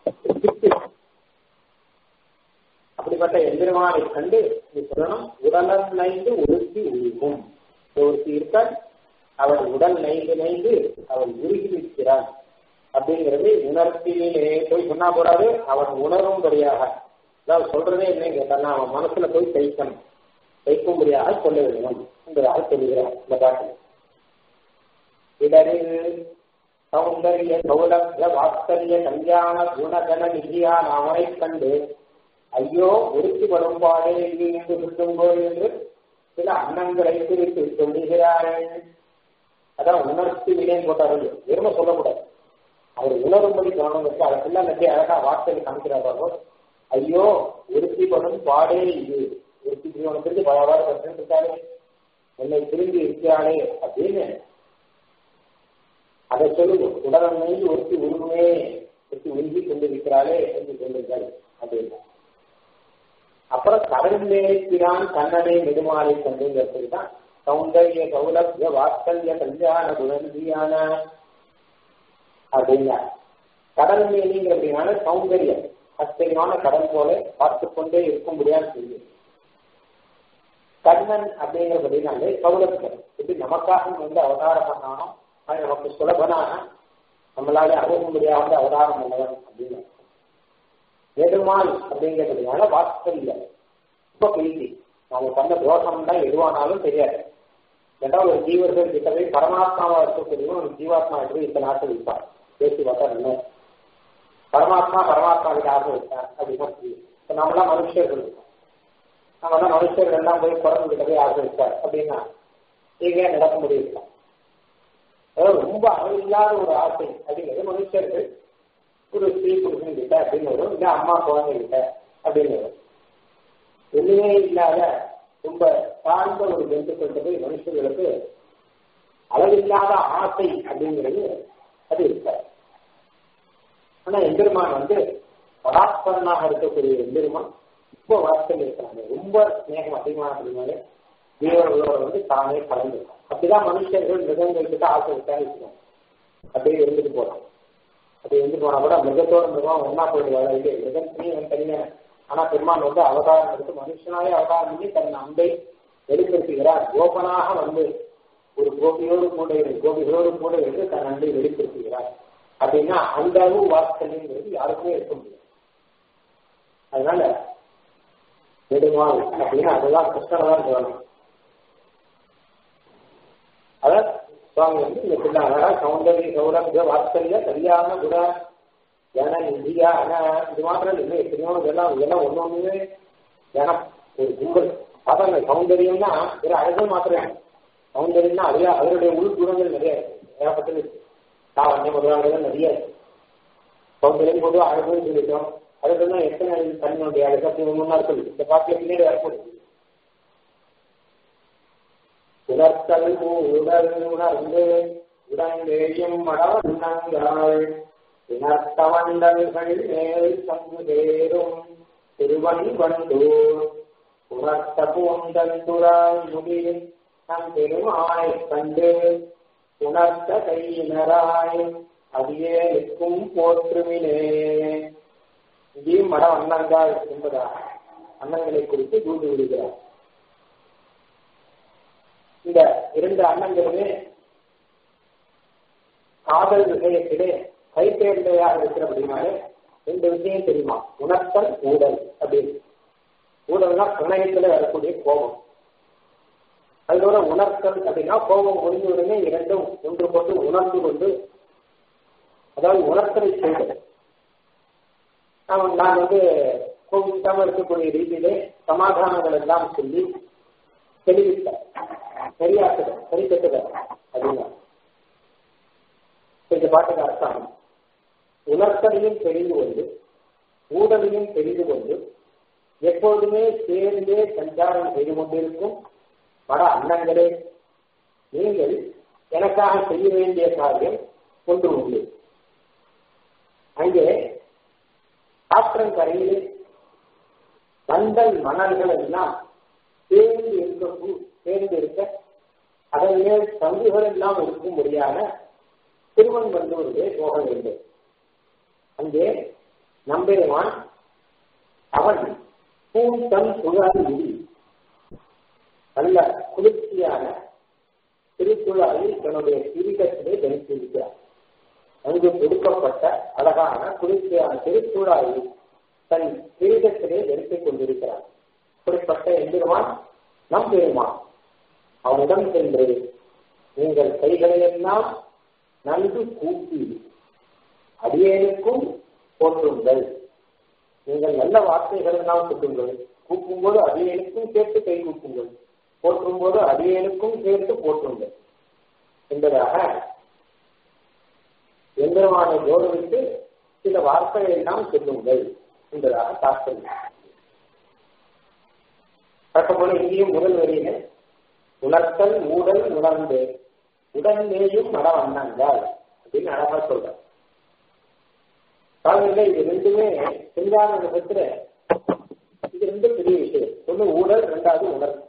அப்படிப்பட்ட எந்திரமானை கண்டு நீ சொல்லணும் உடலம் நைந்து ஒருத்தி உருகும் ஒருத்தி இருக்க அவள் உடல் நைந்து நைந்து அவள் உருகி நிற்கிறாள் அப்படிங்கிறது உணர்த்தியிலே போய் சொன்னா போறாரு அவன் உணரும்படியாக அதாவது சொல்றதே என்ன கேட்டான்னா அவன் மனசுல போய் தைக்கணும் தைக்கும்படியாக சொல்ல வேண்டும் என்பதாக சொல்லுகிறார் இந்த பாட்டில் இடரில் சௌந்தரிய சௌலபிய வாத்சல்ய கல்யாண குணகன நிதியான அவனை கண்டு ஐயோ ஒருத்தி வரும்பாடே என்று சுட்டும்போது என்று சில அன்னங்களை குறித்து சொல்லுகிறார்கள் அதான் உணர்ச்சி வினையும் போட்டார்கள் வெறும சொல்லக்கூடாது அவர் உணரும்படி கவனம் வச்சு அதற்கெல்லாம் நிறைய அழகா வார்த்தைகள் காமிக்கிறார்கள் ஐயோ ஒருத்தி படும் பாடே இது ஒருத்தி திருமணத்திற்கு பலவாறு பிரச்சனை இருக்காரு என்னை திரும்பி இருக்கிறாளே அப்படின்னு அதை சொல்லுவோம் உடல் மீது ஒருத்தி உருவே ஒருத்தி உருகி கொண்டிருக்கிறாளே என்று சொல்லுங்கள் அப்படின்னு அப்புறம் கடல் மேற்கிறான் கண்ணனை நெடுமாலை கண்டுங்கிறது தான் சௌந்தரிய சௌலபிய வாத்சல்ய கல்யாண குணந்தியான அப்படின்னா கடல் மேலிங்க அப்படின்னால சௌந்தரியம் ஆச்சரியமான கடல் போல பார்த்து கொண்டே இருக்க முடியாது சொல்லி கண்ணன் அப்படிங்கிறபடினாலே சௌலபியம் இது நமக்காக வந்து அவதாரம் பண்ணானோ அது நமக்கு சுலபனான நம்மளால அணுக முடியாத அவதாரம் உள்ளவன் அப்படின்னு நெடுமால் அப்படிங்கிறதுனால வாத்சல்யம் ரொம்ப பிரீதி நாம பண்ண தோஷம் தான் எதுவானாலும் தெரியாது ஏன்னா ஒரு ஜீவர்கள் கிட்ட போய் பரமாத்மாவா இருக்கக்கூடிய ஒரு ஜீவாத்மா எப்படி இத்தனை நாட்கள் இருப்பார் பேசி பார்த்தா என்ன பரமாத்மா பரமாத்மா கிட்ட ஆசை வைத்தார் அப்படின்னு இப்ப நம்மளாம் மனுஷர்கள் இருக்கோம் நம்ம தான் மனுஷர்கள் எல்லாம் போய் குரங்கு கிட்ட போய் ஆசை வைத்தார் அப்படின்னா நீங்க நடக்க முடியும் அதாவது ரொம்ப அளவில்லாத ஒரு ஆசை அப்படிங்கிறது மனுஷர்கள் ஒரு ஸ்ரீ புருஷன் கிட்ட அப்படின்னு வரும் இல்ல அம்மா குழந்தை கிட்ட அப்படின்னு வரும் ஒண்ணுமே இல்லாத ரொம்ப தாழ்ந்த ஒரு ஜந்துக்கள்கிட்ட போய் மனுஷர்களுக்கு அளவில்லாத ஆசை அப்படிங்கிறது அது இருக்காது ஆனா எம்பெருமான் வந்து பராத்பரனாக இருக்கக்கூடிய எம்பெருமான் ரொம்ப வாசல் இருக்கிறாங்க ரொம்ப ஸ்நேகம் அதிகமாக அப்படின்னாலே தேவர்களோட வந்து தானே கலந்துருக்கும் அப்படிதான் மனுஷர்கள் மிருகங்கள் கிட்ட ஆசை விட்டா இருக்கணும் அப்படியே இருந்துட்டு போறான் அப்படி இருந்து போனா கூட மிருகத்தோட மிருகம் ஒன்னா போயிட்டு வர இல்லை மிருகம் தனியாக தனியாக ஆனா பெருமான் வந்து அவதாரம் எடுத்து மனுஷனாவே அவதாரம் பண்ணி தன் அன்பை வெளிப்படுத்துகிறார் கோபனாக வந்து ஒரு கோபியோடு கூட இருந்து கோபிகளோடு கூட இருந்து தன் அன்பை வெளிப்படுத்துகிறார் அப்படின்னா அந்த அளவு வாத்சல்யங்கிறது யாருக்குமே இருக்க முடியாது அதனால நெடுமாள் அப்படின்னு அதுதான் கிருஷ்ணனை தான் சொல்லணும் அதான் சுவாமி வந்து இந்த பிள்ளை அழகா சௌந்தரிய சௌரபிய வாத்சல்ய கல்யாண குண ஜன இந்தியா இது மாத்திரம் இல்லை எத்தனையோ இதெல்லாம் இதெல்லாம் ஒண்ணு ஒண்ணுமே ஏன்னா ஒரு கும்பல் சாதாரண சௌந்தரியம்னா ஒரு அழகு மாத்திரம் சௌந்தரியம்னா அதுல அதனுடைய உள்குணங்கள் நிறைய ஏகப்பட்டது சாவண்யம் முதலாளர்கள் நிறைய சௌந்தரியம் பொதுவாக அழகுன்னு சொல்லிட்டோம் அதுக்கு தான் எத்தனை தன்னுடைய அழகு அப்படி முன்னா இருக்குது இந்த பாட்டில பின்னாடி வரக்கூடாது உணர்த்தல் உடல் உணர்ந்து உடங்கேயும் மடவண்ணங்கள் இனர்த்தவண்டல்கள் மேல் தங்கு சேரும் திருவன் வந்தூர் உணர்த்த பூந்தல் துறாய் முடியும் நம் பெருமாய் கண்டு உணர்த்த கையினராய் அடியே நிற்கும் போற்றுமினே இங்கேயும் மட அன்னங்கால் என்பதாக அன்னங்களை குறித்து தூது விடுகிறார் இந்த இரண்டு அன்னங்களுமே காதல் விஷயத்திலே கைத்தேர்ந்தையாக இருக்கிறபடினாலே ரெண்டு விஷயம் தெரியுமா உணர்த்தல் ஊடல் அப்படின்னு ஊடல்னா பிரணயத்துல வரக்கூடிய கோபம் அதோட உணர்த்தல் அப்படின்னா கோபம் முடிஞ்ச உடனே இரண்டும் ஒன்று கொண்டு உணர்ந்து கொண்டு அதாவது உணர்த்தலை செய்தது நான் நான் வந்து கோபிக்காம இருக்கக்கூடிய ரீதியிலே சமாதானங்கள் எல்லாம் சொல்லி தெளிவித்தார் சரியாக்குத சரி கட்டுத அப்படின்னா இந்த பாட்டுக்கு அர்த்தம் உணர்த்தலையும் தெரிந்து கொண்டு ஊடலையும் தெரிந்து கொண்டு எப்போதுமே சேர்ந்தே சஞ்சாரம் செய்து கொண்டிருக்கும் வட அன்னங்களே நீங்கள் எனக்காக செய்ய வேண்டிய காரியம் ஒன்று உண்டு அங்கே ஆற்றங்கரையிலே வண்டல் மணல்கள் எல்லாம் சேர்ந்து இருக்க சேர்ந்து இருக்க அதன் மேல் சங்குகள் எல்லாம் இருக்கும்படியான திருவன்பந்தூரிலே போக வேண்டும் அங்கே நம்பெருமான் அவன் பூந்தன் சுழாய் விதி நல்ல குளிர்ச்சியான திருக்குழாயில் தன்னுடைய கிரீடத்திலே தரித்திருக்கிறார் அங்கு கொடுக்கப்பட்ட அழகான குளிர்ச்சியான திருக்குழாயில் தன் கிரீடத்திலே தரித்துக் கொண்டிருக்கிறார் அப்படிப்பட்ட எம்பெருமான் நம் பெருமான் அவனிடம் சென்று நீங்கள் கைகளையெல்லாம் நன்கு கூப்பி அடியேனுக்கும் போற்றுங்கள் நீங்கள் நல்ல வார்த்தைகள் எல்லாம் கூட்டுங்கள் கூப்பும்போது அடியேனுக்கும் சேர்த்து கை கூப்புங்கள் போற்றும் போது அடியேனுக்கும் சேர்த்து போற்றுங்கள் என்பதாக எந்திரமான கௌரவித்து சில வார்த்தைகளை எல்லாம் சொல்லுங்கள் என்பதாக தாக்கல் தக்கப்போல இங்கேயும் முதல் வரியில உணர்த்தல் ஊடல் உணர்ந்து உடனேயும் மட வண்ணங்கள் அப்படின்னு அழகா சொல்ற பாருங்க இது ரெண்டுமே சிந்தான விதத்துல இது ரெண்டு பெரிய விஷயம் ஒண்ணு ஊழல் ரெண்டாவது உணர்வு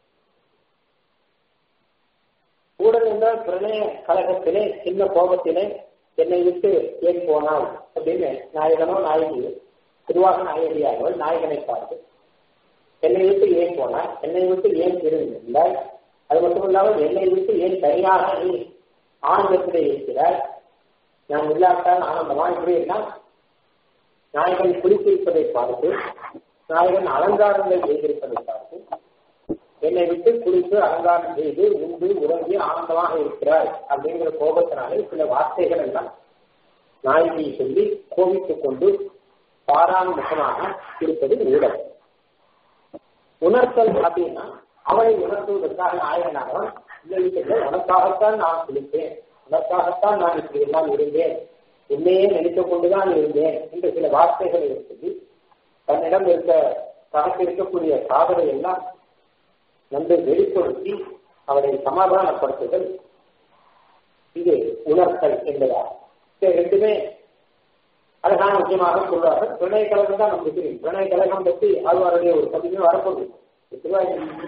ஊழல் என்றால் பிரணய கழகத்திலே சின்ன கோபத்திலே என்னை விட்டு ஏன் போனாள் அப்படின்னு நாயகனோ நாயகி திருவாக நாயகியானவள் நாயகனை பார்த்து என்னை விட்டு ஏன் போனாள் என்னை விட்டு ஏன் திரும்பினாள் அது மட்டும் இல்லாமல் என்னை விட்டு ஏன் தனியாக நீ ஆனந்தத்திலே இருக்கிறாய் நான் இல்லாட்டால் ஆனந்தமா இப்படி எல்லாம் நாயகன் குளித்திருப்பதை பார்த்து நாயகன் அலங்காரங்கள் செய்திருப்பதை பார்த்து என்னை விட்டு குளித்து அலங்காரம் செய்து உண்டு உறங்கி ஆனந்தமாக இருக்கிறாய் அப்படிங்கிற கோபத்தினாலே சில வார்த்தைகள் எல்லாம் நாயகி சொல்லி கோபித்துக் கொண்டு பாராமுகமாக இருப்பது ஊழல் உணர்த்தல் அப்படின்னா அவளை உணர்த்துவதற்காக நாயகனானவன் இந்த வீட்டில் உனக்காகத்தான் நான் குளித்தேன் உனக்காகத்தான் நான் இப்படி எல்லாம் இருந்தேன் உன்னையே நினைத்துக் கொண்டுதான் இருந்தேன் என்று சில வார்த்தைகள் இருக்குது தன்னிடம் இருக்க தனக்கு இருக்கக்கூடிய காதலை எல்லாம் நன்கு வெளிப்படுத்தி அவரை சமாதானப்படுத்துதல் இது உணர்த்தல் என்பதாகும் இது ரெண்டுமே அழகான முக்கியமாக சொல்வார்கள் பிரணய கழகம் தான் நமக்கு தெரியும் பிரணய கழகம் பற்றி ஆழ்வாருடைய ஒரு பதிவு வரப்போகுது திருவாயூர்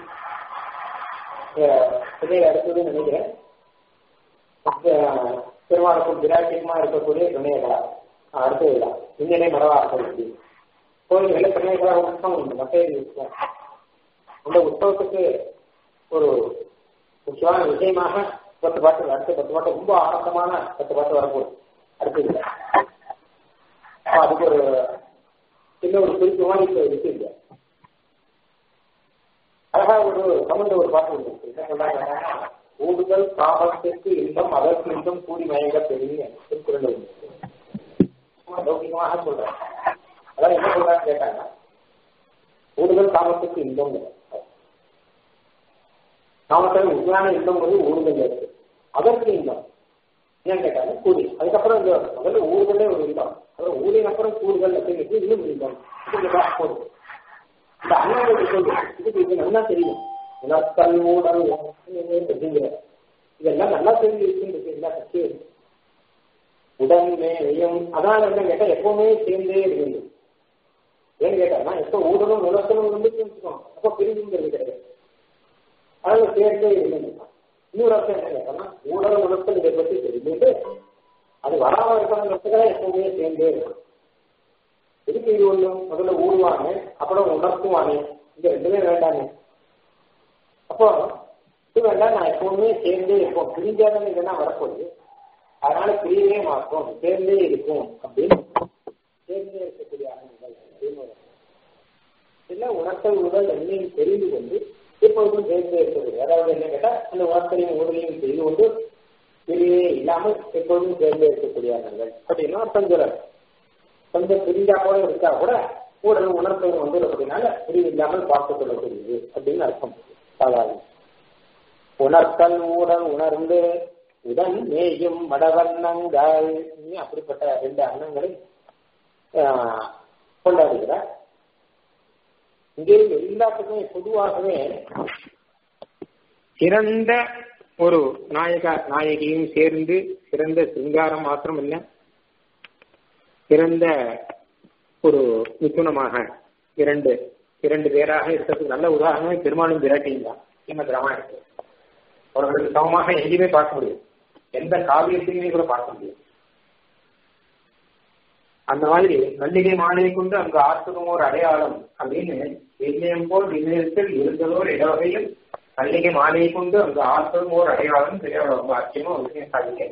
அடுத்தது நினைக்கிறேன் திருவாரூர் விராட்டியமா இருக்கக்கூடிய பிரணய கழகம் அடுத்த விழா இங்கனே மரவார்கள் கோயில்களில் பிரணய கழகம் உற்சவம் உண்டு மற்ற உற்சவம் அந்த உற்சவத்துக்கு ஒரு முக்கியமான விஷயமாக பத்து பாட்டு அடுத்த பத்து பாட்டு ரொம்ப ஆனந்தமான பத்து பாட்டு வரப்போகுது அடுத்தது அதுக்கு ஒரு சின்ன ஒரு குறிப்பு மாதிரி இப்போ இருக்கு அழகா ஒரு தமிழ்ல ஒரு பாட்டு உண்டு என்ன சொல்றாங்க கூடுதல் காமத்திற்கு இன்பம் அதற்கு இன்பம் கூடி மயங்க பெரிய திருக்குறள் உண்டு சும்மா லௌகிகமாக சொல்றேன் அதான் என்ன சொல்றாங்க கேட்டாங்க கூடுதல் காமத்துக்கு இன்பம் காமத்தில் உண்மையான இன்பம் வந்து ஊடுதல் இருக்கு அதற்கு இன்பம் ஏன்னு கேட்டாங்க கூலி அதுக்கப்புறம் இந்த முதல்ல ஊடுதலே ஒரு இன்பம் அப்புறம் ஊழின் அப்புறம் கூடுதல் அப்படிங்கிறது இன்னும் இன்பம் இது போடுது இந்த அண்ணாவுக்கு சொல்லு இதுக்கு இது நல்லா தெரியும் உணர்த்தல் ஊடல் அப்படிங்கிற இதெல்லாம் நல்லா தெரிஞ்சு இருக்குன்றது எல்லா கட்சியும் உடன்மேயும் அதான் என்ன கேட்டா எப்பவுமே சேர்ந்தே இருக்குது ஏன்னு கேட்டா எப்ப ஊடலும் உணர்த்தலும் இருந்துச்சு வச்சுக்கோம் அப்ப பிரிஞ்சுங்கிறது கிடையாது அதாவது சேர்ந்தே இருந்தது இன்னொரு அர்த்தம் என்ன கேட்டோம்னா ஊடல் உணர்த்தல் இதை பத்தி தெரிஞ்சுட்டு அது வராம இருக்கணுங்கிறதுக்காக எப்பவுமே சேர்ந்தே இருக்கும் எதுக்கு இது ஒண்ணும் முதல்ல ஊடுவானே அப்புறம் உணர்த்துவானே இந்த ரெண்டுமே வேண்டாமே அப்போ இது வேண்டாம் நான் எப்பவுமே சேர்ந்தே இருப்போம் பிரிஞ்சாதான் இதெல்லாம் வரப்போகுது அதனால பிரியவே மாற்றோம் சேர்ந்தே இருக்கும் அப்படின்னு சேர்ந்தே இருக்கக்கூடிய ஆனந்தங்கள் அப்படின்னு இல்ல உணர்த்தல் உடல் என்னையும் தெரிந்து கொண்டு எப்பொழுதும் சேர்ந்தே இருக்கிறது அதாவது என்ன கேட்டா அந்த உணர்த்தலையும் உடலையும் தெரிந்து கொண்டு பிரியவே இல்லாமல் எப்பொழுதும் சேர்ந்தே இருக்கக்கூடிய ஆனந்தங்கள் அப்படின்னு அர்த்தம் சொல்றாரு கொஞ்சம் பிரிஞ்சா கூட இருக்கா கூட உடல் உணர்த்தல் வந்து அப்படின்னால பிரிவு இல்லாமல் பார்த்துக் கொள்ளக்கூடியது அப்படின்னு அர்த்தம் சாதாரண உணர்த்தல் ஊடல் உணர்ந்து உடன் மேயும் மடவண்ணங்கள் அப்படிப்பட்ட ரெண்டு அன்னங்களை கொண்டாடுகிறார் இங்கே எல்லாத்துக்குமே பொதுவாகவே சிறந்த ஒரு நாயக நாயகியும் சேர்ந்து சிறந்த சிங்காரம் மாத்திரம் இல்லை சிறந்த ஒரு மிதுனமாக இரண்டு இரண்டு பேராக இருக்கிறதுக்கு நல்ல உதாரணமே பெருமாளும் விராட்டியும் தான் என்ன ராமாயணத்தில் அவர்களுக்கு சமமாக எங்கேயுமே பார்க்க முடியும் எந்த காவியத்தையுமே கூட பார்க்க முடியும் அந்த மாதிரி மல்லிகை மாலையை கொண்டு அங்கு ஆற்றுதும் ஒரு அடையாளம் அப்படின்னு இணையம் போல் இணையத்தில் இருந்ததோர் இடவகையில் மல்லிகை மாலையை கொண்டு அங்கு ஆற்றுதும் ஒரு அடையாளம் பெரிய ரொம்ப ஆச்சரியமா ஒரு விஷயம் சாதிக்க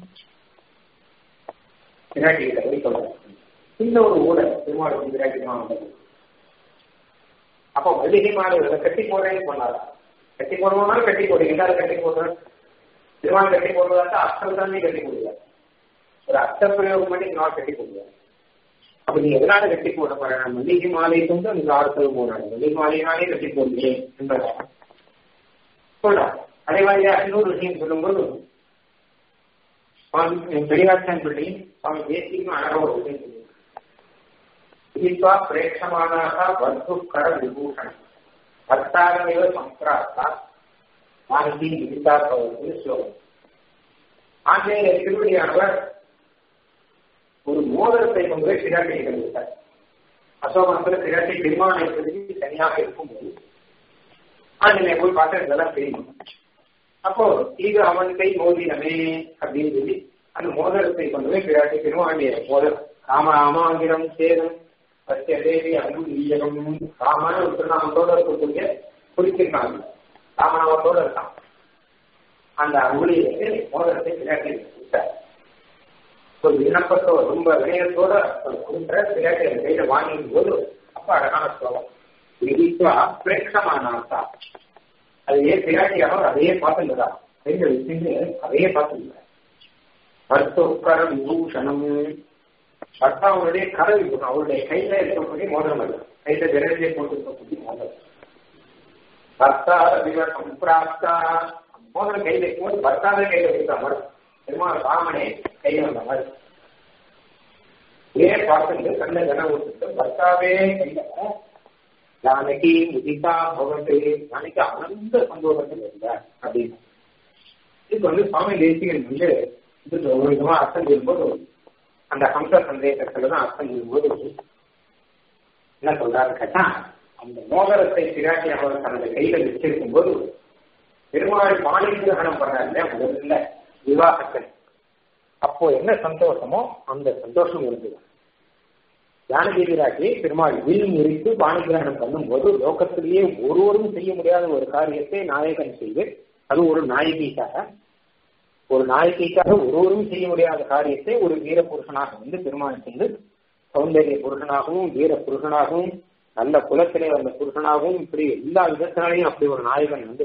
விராட்டிகிட்ட போய் சொல்றேன் இந்த ஒரு ஊழல் பெருமாளுக்கு விராட்டி வந்தது அப்போ மல்லிகை மாலை கட்டி போடுறேன்னு சொன்னாரா கட்டி போடுவோம்னாலும் கட்டி போடு எல்லாரும் கட்டி போடுறேன் திருமணம் கட்டி போடுறதா அஸ்தம் தானே கட்டி போடுவார் ஒரு அஸ்த பிரயோகம் பண்ணி நாள் கட்டி போடுவார் அப்ப நீ எதனால கட்டி போட போற மல்லிகை மாலை கொண்டு நீங்க ஆறுதல் போறாங்க மல்லிகை மாலையினாலே கட்டி போடுங்க என்பதா சொல்ற அதே மாதிரியா இன்னொரு விஷயம் சொல்லும்போது பெரியாச்சான் பள்ளி சுவாமி தேசியம் அழகா ஒரு விஷயம் சொல்லுவாங்க விதித்வா பிரேட்சமானாக வர்த்துக்கர விபூஷணம் பத்தாரமேவ சம்பிராப்தா மானதி விதித்தா பவதி ஸ்லோகம் ஆஞ்சநேய திருவடியானவர் ஒரு மோதிரத்தை கொண்டு சிராட்டை கண்டுவிட்டார் அசோகனத்தில் சிராட்டை பெருமானை பகுதி தனியாக இருக்கும்போது ஆஞ்சநேய போய் பார்த்து இதெல்லாம் தெரியும் அப்போ இது அவன் கை மோதினமே அப்படின்னு சொல்லி அந்த மோதிரத்தை கொண்டு போய் பிராட்டி பெருமாண்டிய மோதிரம் ராம ராமாங்கிரம் சேதம் சத்திய தேவி அன்பு ஈயகம் ராமன் ஒரு திருநாமத்தோட இருக்கக்கூடிய குறிச்சிருக்காங்க ராமநாமத்தோட இருக்கான் அந்த அங்குலியை மோதிரத்தை பிராட்டி கொடுத்தார் ஒரு விண்ணப்பத்தோ ரொம்ப வினயத்தோட கொடுக்குற பிராட்டி அந்த கையில வாங்கிக்கும் போது அப்ப அழகான ஸ்லோகம் விதித்வா பிரேட்சமானாத்தா அதையே பிராட்டியாக அதையே பார்த்துள்ளதா கைகள் வச்சுட்டு அதையே பார்த்துள்ளார் மருத்துவக்கர விபூஷணம் பர்த்தாவுடைய கரை விபூஷணம் அவருடைய கையில இருக்கக்கூடிய மோதிரம் அல்ல கையில விரலிலே போட்டு இருக்கக்கூடிய மோதிரம் பர்த்தா விவரம் பிராப்தா மோதிரம் கையில இருக்கும்போது பர்த்தாவே கையில வைக்கிற மாதிரி பெருமாள் ராமனே கையில வந்த மாதிரி ஏன் பார்த்துட்டு கண்ண கன விட்டுட்டு பர்த்தாவே கையில நாளைக்கு உதிதா பவத்து நாளைக்கு ஆனந்த சந்தோஷத்தில் இருந்தார் அப்படின்னு இதுக்கு வந்து சுவாமி தேசிகன் வந்து இதுக்கு ஒரு விதமா அர்த்தம் சொல்லும்போது அந்த ஹம்ச சந்தேகத்துல தான் அர்த்தம் சொல்லும்போது என்ன சொல்றாரு கேட்டா அந்த மோதிரத்தை பிராட்டி அவர் தனது கையில வச்சிருக்கும் போது பெருமாள் பாணி கிரகணம் பண்ணார்ல முதல்ல விவாகத்தில் அப்போ என்ன சந்தோஷமோ அந்த சந்தோஷம் இருந்தது ஞானதேவிராட்டி பெருமாள் வில் முறித்து பாணிகிரகணம் பண்ணும்போது லோகத்திலேயே ஒருவரும் செய்ய முடியாத ஒரு காரியத்தை நாயகன் செய்து அது ஒரு நாயகிக்காக ஒரு நாயகிக்காக ஒருவரும் செய்ய முடியாத காரியத்தை ஒரு வீர புருஷனாக வந்து பெருமாள் செய்து சௌந்தரிய புருஷனாகவும் வீர புருஷனாகவும் நல்ல குலத்திலே வந்த புருஷனாகவும் இப்படி எல்லா விதத்தினாலையும் அப்படி ஒரு நாயகன் வந்து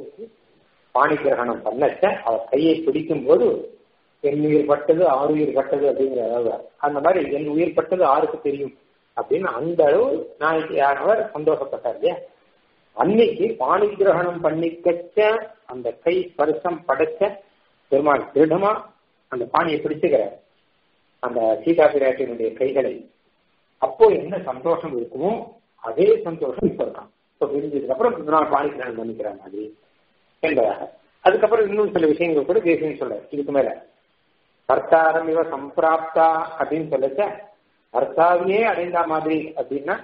பாணி கிரகணம் பண்ணச்ச அவர் கையை பிடிக்கும் போது என் உயிர் பட்டது ஆறு உயிர் பட்டது அப்படிங்கிற அளவு அந்த மாதிரி என் உயிர் பட்டது ஆருக்கு தெரியும் அப்படின்னு அந்த அளவு நாயகியானவர் சந்தோஷப்பட்டார் இல்லையா அன்னைக்கு பாணி கிரகணம் பண்ணிக்கச்ச அந்த கை ஸ்பர்சம் படைச்ச பெருமாள் திருடமா அந்த பாணியை பிடிச்சுக்கிறார் அந்த சீதா பிராட்டியினுடைய கைகளை அப்போ என்ன சந்தோஷம் இருக்குமோ அதே சந்தோஷம் இப்ப இருக்கான் இப்ப பிரிஞ்சதுக்கு அப்புறம் நான் பாணி கிரகணம் பண்ணிக்கிற மாதிரி என்பதாக அதுக்கப்புறம் இன்னும் சில விஷயங்கள் கூட தேசியம் சொல்றாரு இதுக்கு மேல கர்த்தாரம் இவ சம்பிராப்தா அப்படின்னு சொல்லச்ச கர்த்தாவையே அடைந்த மாதிரி அப்படின்னா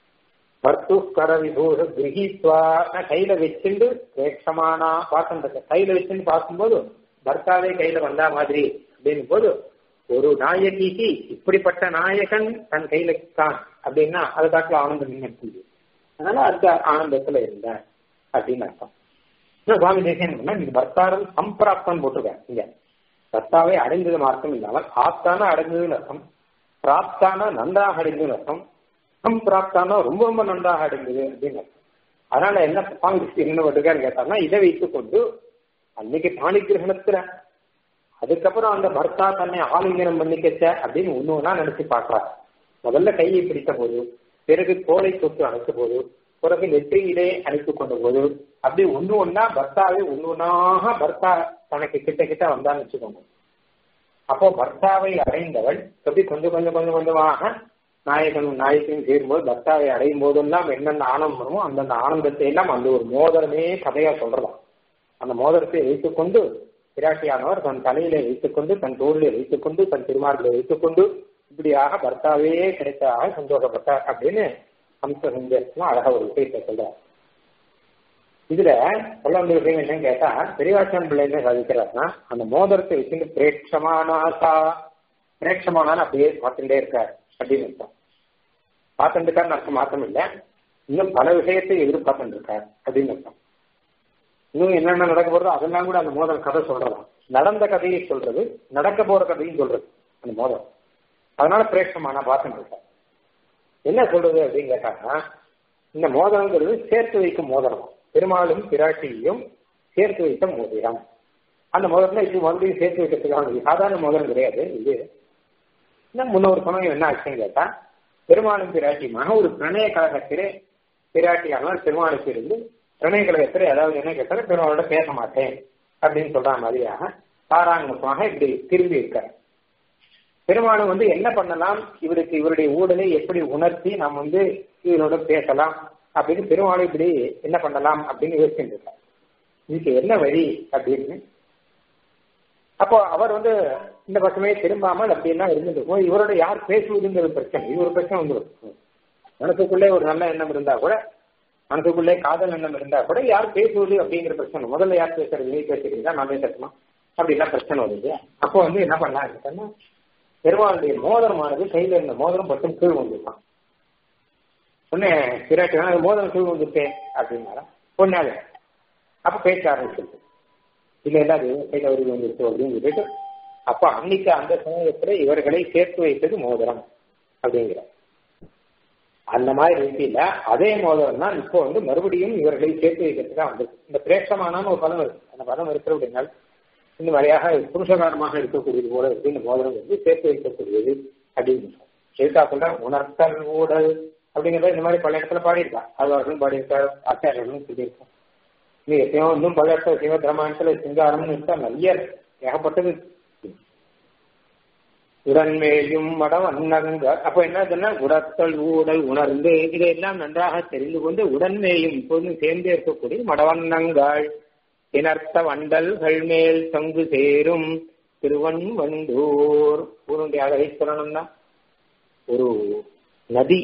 வர்த்து கர விபூஷ கிரகித்வா கையில வச்சுண்டு பிரேட்சமானா பார்க்கின்ற கையில வச்சுன்னு பார்க்கும்போது பர்த்தாவே கையில வந்தா மாதிரி அப்படின் போது ஒரு நாயகிக்கு இப்படிப்பட்ட நாயகன் தன் கையில தான் அப்படின்னா அதை காட்டில ஆனந்தம் நின்று அதனால அந்த ஆனந்தத்துல இருந்தார் அப்படின்னு அர்த்தம் இன்னும் சுவாமி தேசியம் என்ன நீங்க பர்த்தாரம் சம்பிராப்தம் போட்டிருக்காரு இங்க பர்த்தாவை அடைந்தது அர்த்தம் இல்லாமல் ஆப்தான அடைந்ததுன்னு அர்த்தம் பிராப்தான நன்றாக அடைந்ததுன்னு அர்த்தம் சம்பிராப்தான ரொம்ப ரொம்ப நன்றாக அடைந்தது அப்படின்னு அர்த்தம் அதனால என்ன சுவாமி தேசியம் என்ன பண்ணுறாரு கேட்டாங்கன்னா இதை வைத்துக் கொண்டு அன்னைக்கு பாணி கிரகணத்துல அதுக்கப்புறம் அந்த பர்த்தா தன்னை ஆலிங்கனம் பண்ணிக்கச்ச அப்படின்னு ஒண்ணு ஒன்னா நினைச்சு பாக்குறாரு முதல்ல கையை பிடித்த போது பிறகு தோலை தொட்டு அணைச்ச போது பிறகு நெற்றியிலே அணைத்து கொண்ட போது அப்படி ஒண்ணு ஒன்னா பர்த்தாவே ஒண்ணு ஒன்னாக பர்த்தா தனக்கு கிட்ட கிட்ட வந்தான்னு வச்சுக்கோங்க அப்போ பர்த்தாவை அடைந்தவள் எப்படி கொஞ்சம் கொஞ்சம் கொஞ்சம் கொஞ்சமாக நாயகனும் நாயகனும் சேரும்போது பர்த்தாவை அடையும் போதெல்லாம் என்னென்ன ஆனந்தம் வருமோ அந்தந்த ஆனந்தத்தை எல்லாம் அந்த ஒரு மோதரமே கதையா சொல்றதாம் அந்த மோதிரத்தை வைத்துக்கொண்டு பிராட்டியானவர் தன் தலையிலே வைத்துக்கொண்டு தன் தோளிலே வைத்துக்கொண்டு தன் திருமார்களை வைத்துக்கொண்டு இப்படியாக பர்த்தாவே கிடைத்ததாக சந்தோஷப்பட்டார் அப்படின்னு அம்ச சந்தேசமா அழகா ஒரு விஷயத்தை சொல்றார் இதுல சொல்ல வேண்டிய விஷயம் என்னன்னு கேட்டா பெரியவாசன் பிள்ளை என்ன சாதிக்கிறார்னா அந்த மோதிரத்தை வச்சுட்டு பிரேட்சமானாசா பிரேட்சமானான்னு அப்படியே பார்த்துட்டே இருக்கார் அப்படின்னு அர்த்தம் பார்த்துட்டுக்காருன்னு அர்த்தம் மாத்தம் இல்லை இன்னும் பல விஷயத்தை எதிர்பார்த்துட்டு இருக்கார் அப்படின்னு அர்த்தம் இன்னும் என்னென்ன நடக்க போறதோ அதெல்லாம் கூட அந்த மோதல் கதை சொல்றதாம் நடந்த கதையை சொல்றது நடக்க போற கதையும் சொல்றது அந்த மோதல் அதனால பிரேட்சமான பார்த்துட்டு இருக்கார் என்ன சொல்றது அப்படின்னு கேட்டாங்கன்னா இந்த மோதிரங்கிறது சேர்த்து வைக்கும் மோதிரம் பெருமாளும் பிராட்டியையும் சேர்த்து வைத்த மோதிரம் அந்த மோதிரம் இது மறுபடியும் சேர்த்து வைக்கிறதுக்கான சாதாரண மோதிரம் கிடையாது இது இன்னும் முன்னொரு சமயம் என்ன ஆச்சுன்னு கேட்டா பெருமாளும் பிராட்டியுமாக ஒரு பிரணய கழகத்திலே பிராட்டியாக பெருமாளுக்கு இருந்து பிரணய கழகத்திலே அதாவது என்ன கேட்டாலும் பெருமாளோட பேச மாட்டேன் அப்படின்னு சொல்ற மாதிரியாக பாராங்கமாக இப்படி திரும்பி இருக்கார் பெருமாளும் வந்து என்ன பண்ணலாம் இவருக்கு இவருடைய ஊழலை எப்படி உணர்த்தி நாம் வந்து இவரோட பேசலாம் அப்படின்னு பெருமாளும் இப்படி என்ன பண்ணலாம் அப்படின்னு யோசிச்சுட்டு இருக்கார் இதுக்கு என்ன வழி அப்படின்னு அப்போ அவர் வந்து இந்த பக்கமே திரும்பாமல் அப்படின்னா இருந்துருக்கும் இவரோட யார் பேசுவதுங்கிற பிரச்சனை இது ஒரு பிரச்சனை வந்துடும் மனசுக்குள்ளே ஒரு நல்ல எண்ணம் இருந்தா கூட மனசுக்குள்ளே காதல் எண்ணம் இருந்தா கூட யார் பேசுவது அப்படிங்கிற பிரச்சனை முதல்ல யார் பேசுறது நீ பேசுறீங்களா நான் பேசட்டுமா அப்படிலாம் பிரச்சனை வருது அப்போ வந்து என்ன பண்ணலாம் பெருமாளுடைய மோதிரமானது கையில இருந்த மோதிரம் பட்டும் கீழ் வந்துருக்கான் உடனே பிராட்டி அந்த மோதிரம் கீழ் வந்துருக்கேன் அப்படின்னாரா பொண்ணாக அப்ப பேச ஆரம்பிச்சிருக்கு இல்ல இல்ல அது கையில ஒரு வந்துருச்சு அப்படின்னு சொல்லிட்டு அப்ப அன்னைக்கு அந்த சமயத்துல இவர்களை சேர்த்து வைத்தது மோதிரம் அப்படிங்கிற அந்த மாதிரி ரீதியில அதே மோதிரம் தான் இப்போ வந்து மறுபடியும் இவர்களை சேர்த்து வைக்கிறதுக்காக வந்து இந்த பிரேஷமான ஒரு பதம் இருக்கு அந்த பதம் இருக்கிற அப்படின்னா இந்த வழியாக புருஷகாரமாக இருக்கக்கூடியது போல இருக்கு இந்த மோதிரம் வந்து சேர்த்து வைக்கக்கூடியது அப்படின்னு சேர்த்தா சொல்ற உணர்த்தல் ஊடல் அப்படிங்கிறத இந்த மாதிரி பல இடத்துல பாடியிருக்கா அதுவார்களும் பாடியிருக்காரு ஆச்சாரியர்களும் சொல்லியிருக்கா நீ எத்தனையோ இன்னும் பல இடத்துல சிவ திரமானத்துல சிங்காரம்னு இருக்கா நிறைய ஏகப்பட்டது உடன்மேயும் மடம் அன்னங்க அப்ப என்ன சொன்னா உடத்தல் ஊடல் உணர்ந்து இதையெல்லாம் நன்றாக தெரிந்து கொண்டு உடன்மேயும் இப்போதும் சேர்ந்தே இருக்கக்கூடிய மடவண்ணங்கள் இனர்த்த வண்டல்கள் மேல் தங்கு சேரும் திருவன் வண்டூர் ஊருடைய அழகை சொல்லணும்னா ஒரு நதி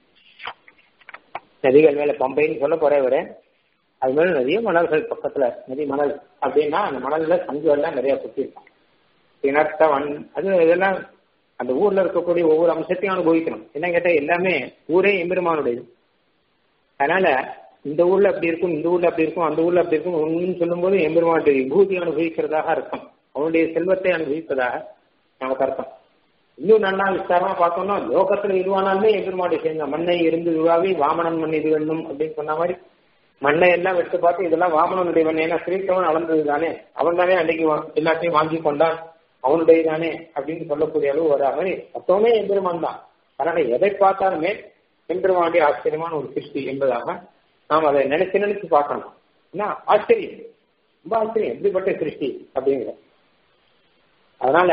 நதிகள் மேல பம்பைன்னு சொல்ல போற விட அது மேல நிறைய மணல்கள் பக்கத்துல நதி மணல் அப்படின்னா அந்த மணல்ல சங்குகள்லாம் நிறைய சுத்திருக்கும் இனர்த்த வன் அது இதெல்லாம் அந்த ஊர்ல இருக்கக்கூடிய ஒவ்வொரு அம்சத்தையும் அனுபவிக்கணும் என்ன கேட்டா எல்லாமே ஊரே எம்பெருமானுடையது அதனால இந்த ஊர்ல அப்படி இருக்கும் இந்த ஊர்ல அப்படி இருக்கும் அந்த ஊர்ல அப்படி இருக்கும் ஒன்னு சொல்லும்போது எம்பெருமானுடைய விபூதி அனுபவிக்கிறதாக அர்த்தம் அவனுடைய செல்வத்தை அனுபவிப்பதாக நமக்கு அர்த்தம் இன்னும் நல்லா விஸ்தாரமா பார்த்தோம்னா லோகத்துல இதுவானாலுமே எதிர்மாடி சேர்ந்த மண்ணை இருந்து இதுவாகி வாமனன் மண் இது வேணும் அப்படின்னு சொன்ன மாதிரி மண்ணை எல்லாம் எடுத்து பார்த்து இதெல்லாம் வாமனனுடைய மண் ஏன்னா ஸ்ரீகிருஷ்ணன் அளந்தது தானே அவன் தானே அன்னைக்கு எல்லாத்தையும் வாங்கி கொண்டான் அவனுடைய தானே அப்படின்னு சொல்லக்கூடிய அளவு வரா மாதிரி மொத்தமே எம்பெருமான் தான் அதனால எதை பார்த்தாலுமே எம்பெருமானுடைய ஆச்சரியமான ஒரு சிருஷ்டி என்பதாக நாம் அதை நினைச்சு நினைச்சு பார்க்கணும் என்ன ஆச்சரியம் ரொம்ப ஆச்சரியம் எப்படிப்பட்ட சிருஷ்டி அப்படிங்கிற அதனால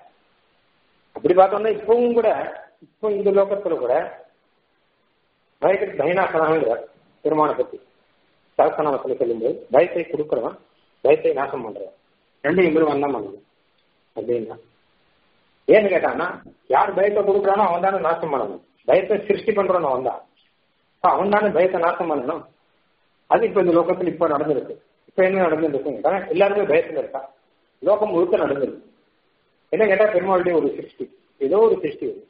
அப்படி பார்த்தோம்னா இப்பவும் கூட இப்போ இந்த லோகத்துல கூட பயக்கட்டு பயனாசனாங்கிறார் பெருமானை பத்தி சரசனாமத்தில் சொல்லும்போது பயத்தை கொடுக்குறவன் பயத்தை நாசம் பண்றவன் ரெண்டையும் பெருமான் தான் பண்ணணும் அப்படின்னா ஏன்னு கேட்டான்னா யார் பயத்தை கொடுக்குறானோ அவன் தானே நாசம் பண்ணணும் பயத்தை சிருஷ்டி பண்றவன் அவன் தான் அவன் தானே பயத்தை நாசம் பண்ணணும் அது இப்ப இந்த லோகத்தில் இப்ப நடந்திருக்கு இப்ப என்ன நடந்துருக்கு எல்லாருமே பயத்துல இருக்கா லோகம் முழுக்க நடந்திருக்கு என்ன கேட்டா பெருமாளுடைய ஒரு சிருஷ்டி ஏதோ ஒரு சிருஷ்டி அது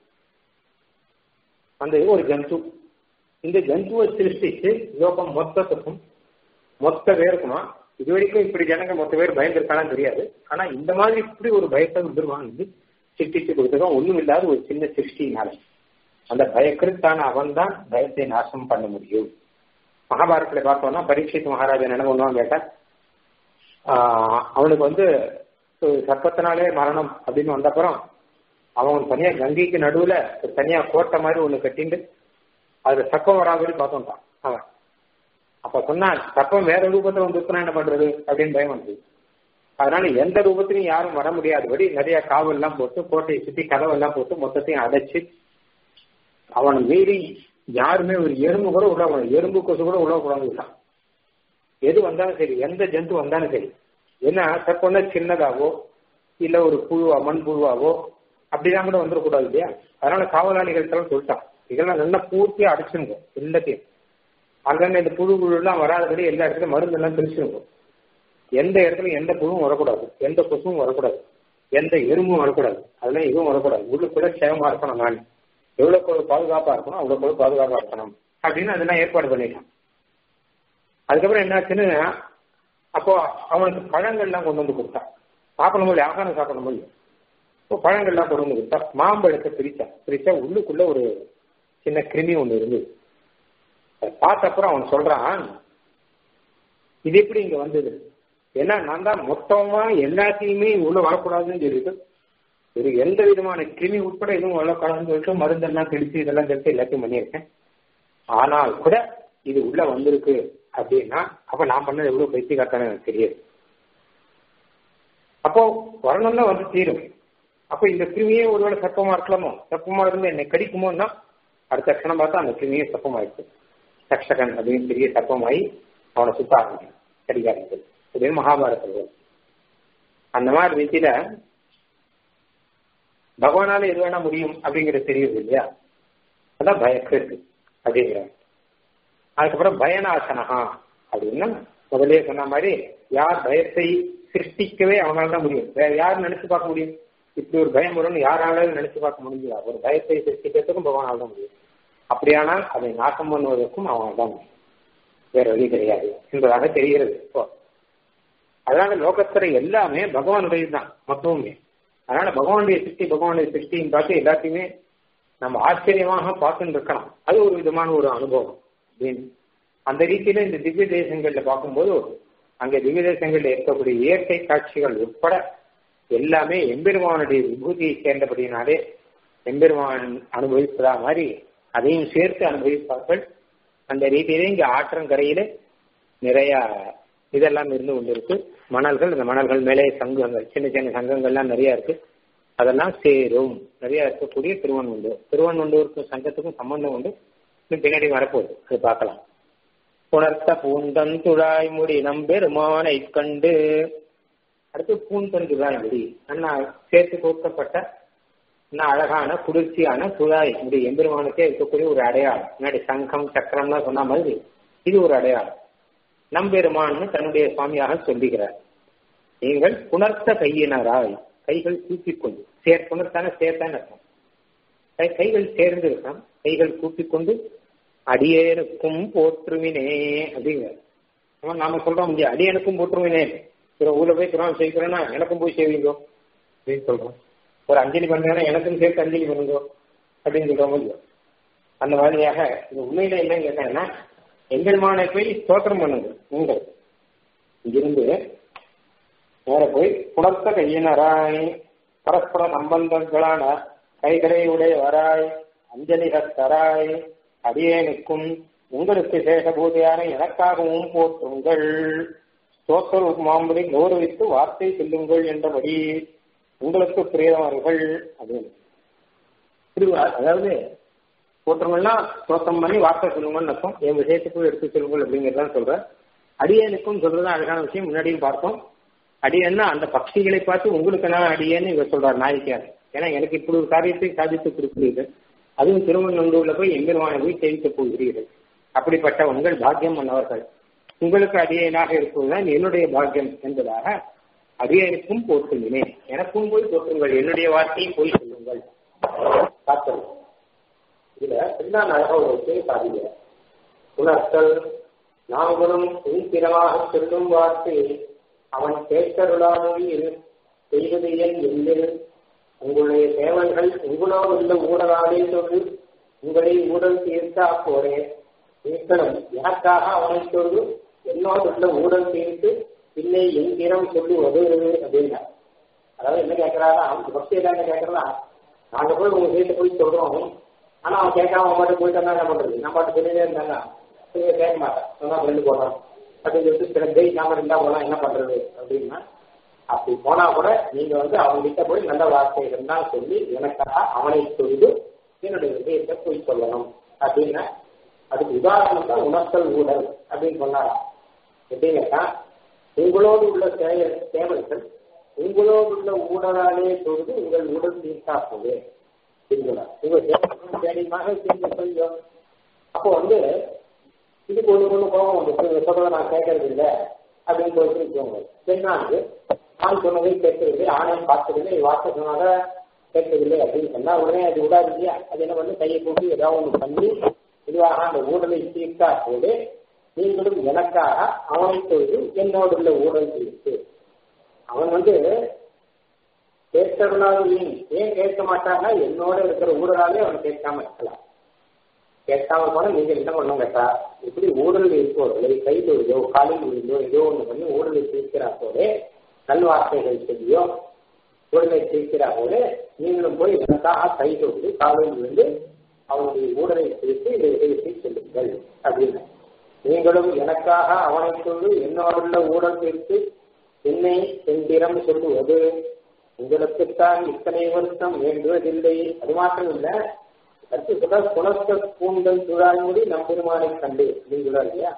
அந்த ஒரு ஜந்து இந்த ஜந்துவை சிருஷ்டிச்சு லோகம் மொத்தத்துக்கும் மொத்த பேருக்குமா இது வரைக்கும் இப்படி ஜனங்க மொத்த பேர் பயந்துருக்கானு தெரியாது ஆனா இந்த மாதிரி இப்படி ஒரு பயத்தை வந்துருவான் வந்து சிருஷ்டிச்சு கொடுத்ததும் ஒண்ணும் இல்லாத ஒரு சின்ன சிருஷ்டினால அந்த பயக்கருத்தான அவன் தான் பயத்தை நாசம் பண்ண முடியும் மகாபாரதத்துல பார்த்தோம்னா பரீட்சித் மகாராஜன் என்ன பண்ணுவான் கேட்டா அவனுக்கு வந்து சர்ப்பத்தினாலே மரணம் அப்படின்னு வந்தப்புறம் அவன் தனியா கங்கைக்கு நடுவுல ஒரு தனியா கோட்டை மாதிரி ஒண்ணு கட்டிண்டு அதுல சப்பம் வராதபடி பார்த்துட்டான் அவன் அப்ப சொன்னான் சப்பம் வேற ரூபத்துல வந்துருக்குன்னா என்ன பண்றது அப்படின்னு பயம் வந்து அதனால எந்த ரூபத்திலையும் யாரும் வர முடியாதபடி நிறைய காவல் எல்லாம் போட்டு கோட்டையை சுத்தி கதவெல்லாம் போட்டு மொத்தத்தையும் அடைச்சு அவனை மீறி யாருமே ஒரு எறும்பு கூட உள்ள எறும்பு கொசு கூட உள்ள கூடாதுதான் எது வந்தாலும் சரி எந்த ஜந்து வந்தாலும் சரி ஏன்னா சப்பம்னா சின்னதாவோ இல்ல ஒரு புழுவா மண் புழுவாவோ அப்படிதான் கூட வந்துடக்கூடாது இல்லையா அதனால காவலாளிகள் சொல்லிட்டான் இதெல்லாம் நல்லா பூர்த்தியா அடைச்சுங்க எல்லாத்தையும் அங்கங்க இந்த புழு புழு எல்லாம் வராதபடி எல்லா இடத்துலயும் மருந்து எல்லாம் தெளிச்சுங்க எந்த இடத்துல எந்த புழுவும் வரக்கூடாது எந்த கொசுவும் வரக்கூடாது எந்த எறும்பும் வரக்கூடாது அதெல்லாம் எதுவும் வரக்கூடாது உள்ளுக்குள்ள சேமமா இருக்கணும் நான் எவ்வளவு பாதுகாப்பா இருக்கணும் அவ்வளவு பாதுகாப்பா இருக்கணும் அப்படின்னு அதெல்லாம் ஏற்பாடு பண்ணிட்டான் அதுக்கப்புறம் என்னாச்சுன்னு அப்போ அவனுக்கு பழங்கள்லாம் கொண்டு வந்து கொடுத்தான் சாப்பிட முடியல ஆகாரம் சாப்பிட முடியும் இப்போ பழங்கள்லாம் கொண்டு வந்து கொடுத்தா மாம்பழத்தை பிரிச்சான் பிரிச்சா உள்ளுக்குள்ள ஒரு சின்ன கிருமி ஒண்ணு இருந்தது பார்த்த அப்புறம் அவன் சொல்றான் இது எப்படி இங்க வந்தது ஏன்னா நான் தான் மொத்தமா எல்லாத்தையுமே உள்ள வரக்கூடாதுன்னு சொல்லிட்டு ஒரு எந்த விதமான கிருமி உட்பட எதுவும் வரக்கூடாதுன்னு சொல்லிட்டு மருந்தெல்லாம் தெளிச்சு இதெல்லாம் தெளிச்சு எல்லாத்தையும் பண்ணியிருக்கேன் ஆனால் கூட இது உள்ள வந்திருக்கு அப்படின்னா அப்ப நான் பண்ணது எவ்வளவு பைத்தி காட்டான எனக்கு தெரியாது அப்போ வரணும்னா வந்து தீரும் அப்போ இந்த கிருமியே ஒருவேளை சப்பமா இருக்கலாமோ சப்பமா இருந்து என்னை கடிக்குமோன்னா அடுத்த க்ஷணம் பார்த்தா அந்த கிருமியே சப்பமாயிடுச்சு தக்ஷகன் அப்படின்னு பெரிய சப்பமாயி அவனை சுத்த ஆரம்பிக்கும் கடிக்க ஆரம்பிச்சது இது மகாபாரதத்தில் அந்த மாதிரி ரீதியில பகவானால எது வேணா முடியும் அப்படிங்கிறது தெரியுது இல்லையா அதான் பயக்கிறது அப்படிங்கிறாங்க அதுக்கப்புறம் பயநாசனகா அப்படின்னா முதலே சொன்ன மாதிரி யார் பயத்தை சிருஷ்டிக்கவே அவனால தான் முடியும் வேற யார் நினைச்சு பார்க்க முடியும் இப்படி ஒரு பயம் வரும்னு யாராலும் நினைச்சு பார்க்க முடியுதா ஒரு பயத்தை சிருஷ்டிக்கிறதுக்கும் பகவானால் தான் முடியும் அப்படியானால் அதை நாசம் பண்ணுவதற்கும் அவனால் தான் முடியும் வேற வழி கிடையாது என்பதாக தெரிகிறது இப்போ அதனால லோகத்துல எல்லாமே பகவானுடைய தான் மொத்தமுமே அதனால பகவானுடைய சிருஷ்டி பகவானுடைய சிருஷ்டின்னு பார்த்து எல்லாத்தையுமே நம்ம ஆச்சரியமாக பார்த்துட்டு இருக்கணும் அது ஒரு விதமான ஒரு அனுபவம் அப்படின்னு அந்த ரீதியில இந்த திவ்ய தேசங்கள்ல பார்க்கும்போது அங்க திவ்ய தேசங்கள்ல இருக்கக்கூடிய இயற்கை காட்சிகள் உட்பட எல்லாமே எம்பெருமானுடைய விபூதியை சேர்ந்தபடினாலே எம்பெருமான் அனுபவிப்பதா மாதிரி அதையும் சேர்த்து அனுபவிப்பார்கள் அந்த ரீதியிலே இங்க ஆற்றங்கரையில நிறைய இதெல்லாம் இருந்து கொண்டிருக்கு மணல்கள் இந்த மணல்கள் மேலே சங்கங்கள் சின்ன சின்ன சங்கங்கள்லாம் நிறைய இருக்கு அதெல்லாம் சேரும் நிறைய இருக்கக்கூடிய திருவண்ணுண்டு திருவண்ணுண்டூருக்கும் சங்கத்துக்கும் சம்பந்தம் உண்டு பின்னாடி வரப்போகுது அது பார்க்கலாம் புணர்த்த பூந்தன் துழாய் முடி நம்பெருமானை கண்டு அடுத்து பூந்தன் துழாய் முடி அண்ணா சேர்த்து கொடுக்கப்பட்ட இன்னும் அழகான குளிர்ச்சியான துழாய் முடி எம்பெருமானுக்கே இருக்கக்கூடிய ஒரு அடையாளம் முன்னாடி சங்கம் சக்கரம்லாம் சொன்ன மாதிரி இது ஒரு அடையாளம் நம்பெருமான்னு தன்னுடைய சுவாமியாக சொல்லுகிறார் நீங்கள் புணர்த்த கையினராய் கைகள் கூப்பிக்கொண்டு சேர் புணர்த்தான சேர்த்தான அர்த்தம் கைகள் சேர்ந்து இருக்கான் கைகள் கூப்பிக்கொண்டு அடியேனுக்கும் போற்றுவினே அப்படிங்கிற நாம சொல்றோம் முடியாது அடியனுக்கும் போற்றுவினே ஊர்ல போய் குரான் செய்கிறோன்னா எனக்கும் போய் செய்வீங்க அப்படின்னு சொல்றோம் ஒரு அஞ்சலி பண்றேன்னா எனக்கும் சேர்த்து அஞ்சலி பண்ணுங்க அப்படின்னு சொல்றோம் இல்லையோ அந்த மாதிரியாக இது உண்மையில என்ன கேட்டாங்கன்னா எங்கெல்மானை போய் ஸ்தோத்திரம் பண்ணுங்க நீங்கள் இங்கிருந்து நேர போய் புணர்த்த கையினராய் பரஸ்பர சம்பந்தங்களான கைகளை உடையவராய் அஞ்சலிகத்தராய் அடியேனுக்கும் உங்களுக்கு சேஷபூதியான எனக்காகவும் போற்றுங்கள் ஸ்தோத்திர மாம்படி கௌரவித்து வார்த்தை சொல்லுங்கள் என்றபடி உங்களுக்கு பிரியமார்கள் அப்படின்னு திருவா அதாவது போற்றவங்கன்னா ஸ்தோத்திரம் பண்ணி வார்த்தை சொல்லுங்கன்னு அர்த்தம் என் விஷயத்துக்கும் எடுத்து சொல்லுங்கள் அப்படிங்கிறதான் சொல்றேன் அடியனுக்கும் சொல்றது அழகான விஷயம் முன்னாடியும் பார்த்தோம் அடியன்னா அந்த பக்திகளை பார்த்து உங்களுக்கு நான் அடியேன்னு இவர் சொல்றார் நாய்க்கார் ஏன்னா எனக்கு இப்படி ஒரு காரியத்தை சாதித்து கொடுக்கிறீர்கள் அதுவும் திருவண்ணூர்ல போய் எம்பெருமான போய் தெரிவிக்கப் போகிறீர்கள் அப்படிப்பட்ட உங்கள் பாக்கியம் பண்ணவர்கள் உங்களுக்கு அடியனாக இருப்பதுதான் என்னுடைய பாக்கியம் என்பதாக அடியனுக்கும் போற்றுகிறேன் எனக்கும் போய் போற்றுங்கள் என்னுடைய வார்த்தையை போய் சொல்லுங்கள் பார்த்தோம் இதுல என்ன அழகா ஒரு விஷயம் சாதிக்க உணர்த்தல் நாங்களும் உன்பிரமாக சொல்லும் வார்த்தையை அவன் கேட்டருளாமையில் செய்வது என் எந்தில் உங்களுடைய சேவல்கள் உங்களோடு உள்ள ஊடலாலே சொல்லி உங்களை ஊழல் தீர்த்தா போரே நீங்களும் எனக்காக அவனை சொல்லு என்னோடு உள்ள ஊழல் தீர்த்து பின்னே எந்திரம் சொல்லுவது அப்படின்னா அதாவது என்ன கேட்கிறாரா அவன் பக்தி என்ன கேட்கறதா நாங்க போய் உங்க வீட்டு போய் சொல்றோம் ஆனா அவன் கேட்காம அவன் மட்டும் போயிட்டு என்ன பண்றது நம்ம பாட்டு சொல்லிட்டே இருந்தாங்க நீங்க கேட்க மாட்டேன் சொன்னா ஃப்ரெண்டு போடுறோம் அப்படின்னு சொல்லிட்டு சில டெய் நாம இருந்தா போனா என்ன பண்றது அப்படின்னா அப்படி போனா கூட நீங்க வந்து அவங்க கிட்ட போய் நல்ல வார்த்தைகள் தான் சொல்லி எனக்காக அவனை சொல்லிட்டு என்னுடைய விஷயத்தை போய் சொல்லணும் அப்படின்னா அதுக்கு உதாரணம் தான் உணர்த்தல் ஊழல் அப்படின்னு சொன்னாரா எப்படின்னா உங்களோடு உள்ள சேவை சேவைகள் உங்களோடு உள்ள ஊழலாலே சொல்வது உங்கள் உடல் தீர்த்தா போது உங்க சேவைமாக தீர்ந்து சொல்லும் அப்போ வந்து இதுக்கு ஒண்ணு ஒண்ணு கோபம் வந்து சொல்றதை நான் கேட்கறது இல்லை அப்படின்னு சொல்லிட்டு வச்சுக்கோங்க பெண்ணாண்டு ஆண் சொன்னதை கேட்கறதில்லை ஆணையம் பார்த்ததில்லை வார்த்தை சொன்னாத கேட்கவில்லை அப்படின்னு சொன்னா உடனே அது விடாது இல்லையா அது என்ன பண்ணி கையை போட்டு ஏதாவது ஒன்று பண்ணி இதுவாக அந்த ஊழலை தீர்த்தா போது நீங்களும் எனக்காக அவனை தொழுது என்னோடு உள்ள ஊழல் தீர்த்து அவன் வந்து கேட்கறதுனால ஏன் கேட்க மாட்டாங்க என்னோட இருக்கிற ஊழலாலே அவன் கேட்காம இருக்கலாம் கேட்காம போனா நீங்க என்ன பண்ணும் கேட்டா இப்படி ஊழல் இருப்பவர்களை கை தொழுதோ காலில் விழுந்தோ ஏதோ ஒண்ணு பண்ணி ஊழலை தீர்க்கிறா போலே நல்வார்த்தைகள் சொல்லியோ ஊழலை தீர்க்கிறா போலே நீங்களும் போய் எனக்காக கை தொழுது காலில் விழுந்து அவனுடைய ஊழலை தீர்த்து இதை விஷயத்தை சொல்லுங்கள் அப்படின்னு நீங்களும் எனக்காக அவனை சொல்லு என்னோடுள்ள ஊழல் தீர்த்து என்னை எந்திரம் சொல்லுவது உங்களுக்குத்தான் இத்தனை வருஷம் வேண்டுவதில்லை அது மாத்திரம் இல்லை அடுத்து சொல்ற குணத்த கூந்தல் துழாய்மொழி நம் பெருமானை கண்டு அப்படின்னு சொல்றாரு இல்லையா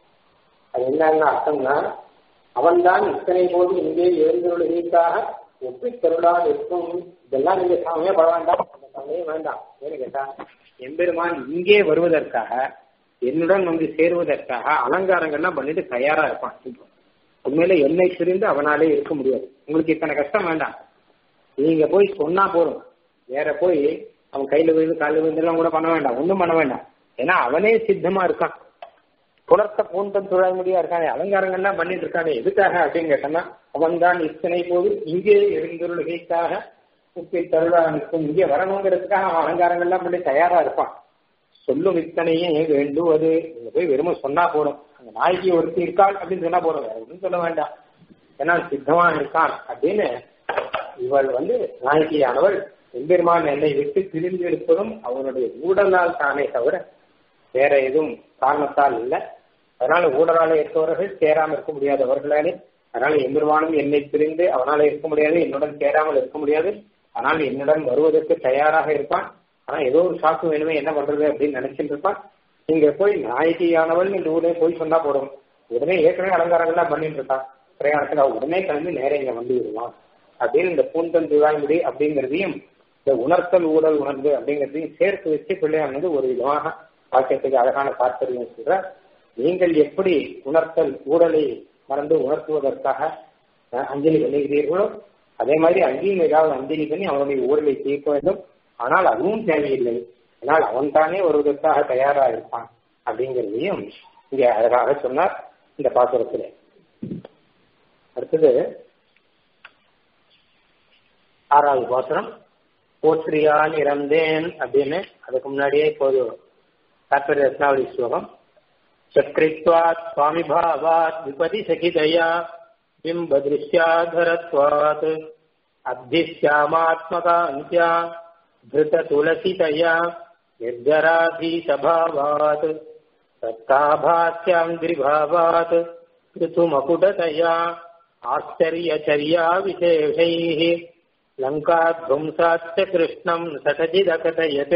அது என்னன்னு அர்த்தம்னா அவன்தான் இத்தனை போது இங்கே எழுந்துள்ளதற்காக ஒப்பித் தருளால் இருக்கும் இதெல்லாம் நீங்க சாமியே பட வேண்டாம் அந்த சாமியே வேண்டாம் ஏன்னு கேட்டா எம்பெருமான் இங்கே வருவதற்காக என்னுடன் வந்து சேருவதற்காக அலங்காரங்கள்லாம் பண்ணிட்டு தயாரா இருப்பான் உண்மையில என்னை பிரிந்து அவனாலே இருக்க முடியாது உங்களுக்கு இத்தனை கஷ்டம் வேண்டாம் நீங்க போய் சொன்னா போதும் வேற போய் அவன் கையில விழுந்து காலில் விழுந்தெல்லாம் கூட பண்ண வேண்டாம் ஒன்றும் பண்ண வேண்டாம் ஏன்னா அவனே சித்தமா இருக்கான் புலர்த்த பூண்டம் துழாய் முடியா இருக்கானே அலங்காரங்கள்லாம் பண்ணிட்டு இருக்கானே எதுக்காக அப்படின்னு கேட்டோம்னா அவன் தான் இத்தனை போது இங்கே எழுந்துள்ளகைக்காக உப்பில் தருளானுக்கும் இங்கே வரணுங்கிறதுக்காக அவன் அலங்காரங்கள்லாம் பண்ணி தயாரா இருப்பான் சொல்லும் இத்தனையும் வேண்டுவது நீங்க போய் வெறும சொன்னா போதும் அந்த நாய்க்கு ஒருத்தி இருக்காள் அப்படின்னு சொன்னா போதும் வேற ஒன்றும் சொல்ல வேண்டாம் ஏன்னா சித்தமா இருக்கான் அப்படின்னு இவள் வந்து நாயகியானவள் எம்பெருமான் என்னை விட்டு பிரிந்து இருப்பதும் அவனுடைய ஊடலால் தானே தவிர வேற எதுவும் காரணத்தால் இல்லை அதனால ஊடலால இருக்கவர்கள் சேராமல் இருக்க முடியாதவர்களாலே அதனால எம்பெருமானும் என்னை பிரிந்து அவனால இருக்க முடியாது என்னுடன் சேராமல் இருக்க முடியாது ஆனால் என்னுடன் வருவதற்கு தயாராக இருப்பான் ஆனா ஏதோ ஒரு சாக்கு வேணுமே என்ன பண்றது அப்படின்னு நினைச்சிட்டு இருப்பான் நீங்க போய் நாயகியானவள் இந்த ஊரே போய் சொன்னா போடும் உடனே ஏற்கனவே அலங்காரங்கள்லாம் பண்ணிட்டு இருக்கான் பிரயாணத்துல உடனே கிளம்பி நேரம் இங்க வந்து விடுவான் அப்படின்னு இந்த பூந்தன் துழாய்முடி அப்படிங்கிறதையும் இந்த உணர்த்தல் ஊழல் உணர்வு அப்படிங்கிறதையும் சேர்த்து வச்சு பிள்ளையார் வந்து ஒரு விதமாக வாக்கியத்துக்கு அழகான தாற்பயம் சொல்ற நீங்கள் எப்படி உணர்த்தல் ஊழலை மறந்து உணர்த்துவதற்காக அஞ்சலி பண்ணுகிறீர்களோ அதே மாதிரி அங்கேயும் ஏதாவது அஞ்சலி பண்ணி அவனுடைய ஊழலை தீர்க்க வேண்டும் ஆனால் அதுவும் தேவையில்லை ஆனால் அவன் தானே வருவதற்காக தயாரா இருப்பான் அப்படிங்கிறதையும் இங்கே அழகாக சொன்னார் இந்த பாசுரத்தில் அடுத்தது ஆறாவது பாசனம் போற்றியால் இறந்தேன் அப்படின்னு அதுக்கு முன்னாடியே இப்போது தாற்பரிய ரத்னாவளி ஸ்லோகம் சக்ரித்வாத் சுவாமி பாவாத் விபதி சகிதயா बिम्बदृश्याधरत्वात् अब्धिश्यामात्मकान्त्या धृततुलसितया निर्जराधीशभावात् सत्ताभास्याङ्घ्रिभावात् पृथुमकुटतया आश्चर्यचर्याविशेषैः लङ्काध्वंसाच्च कृष्णम् सठजिदकथयत्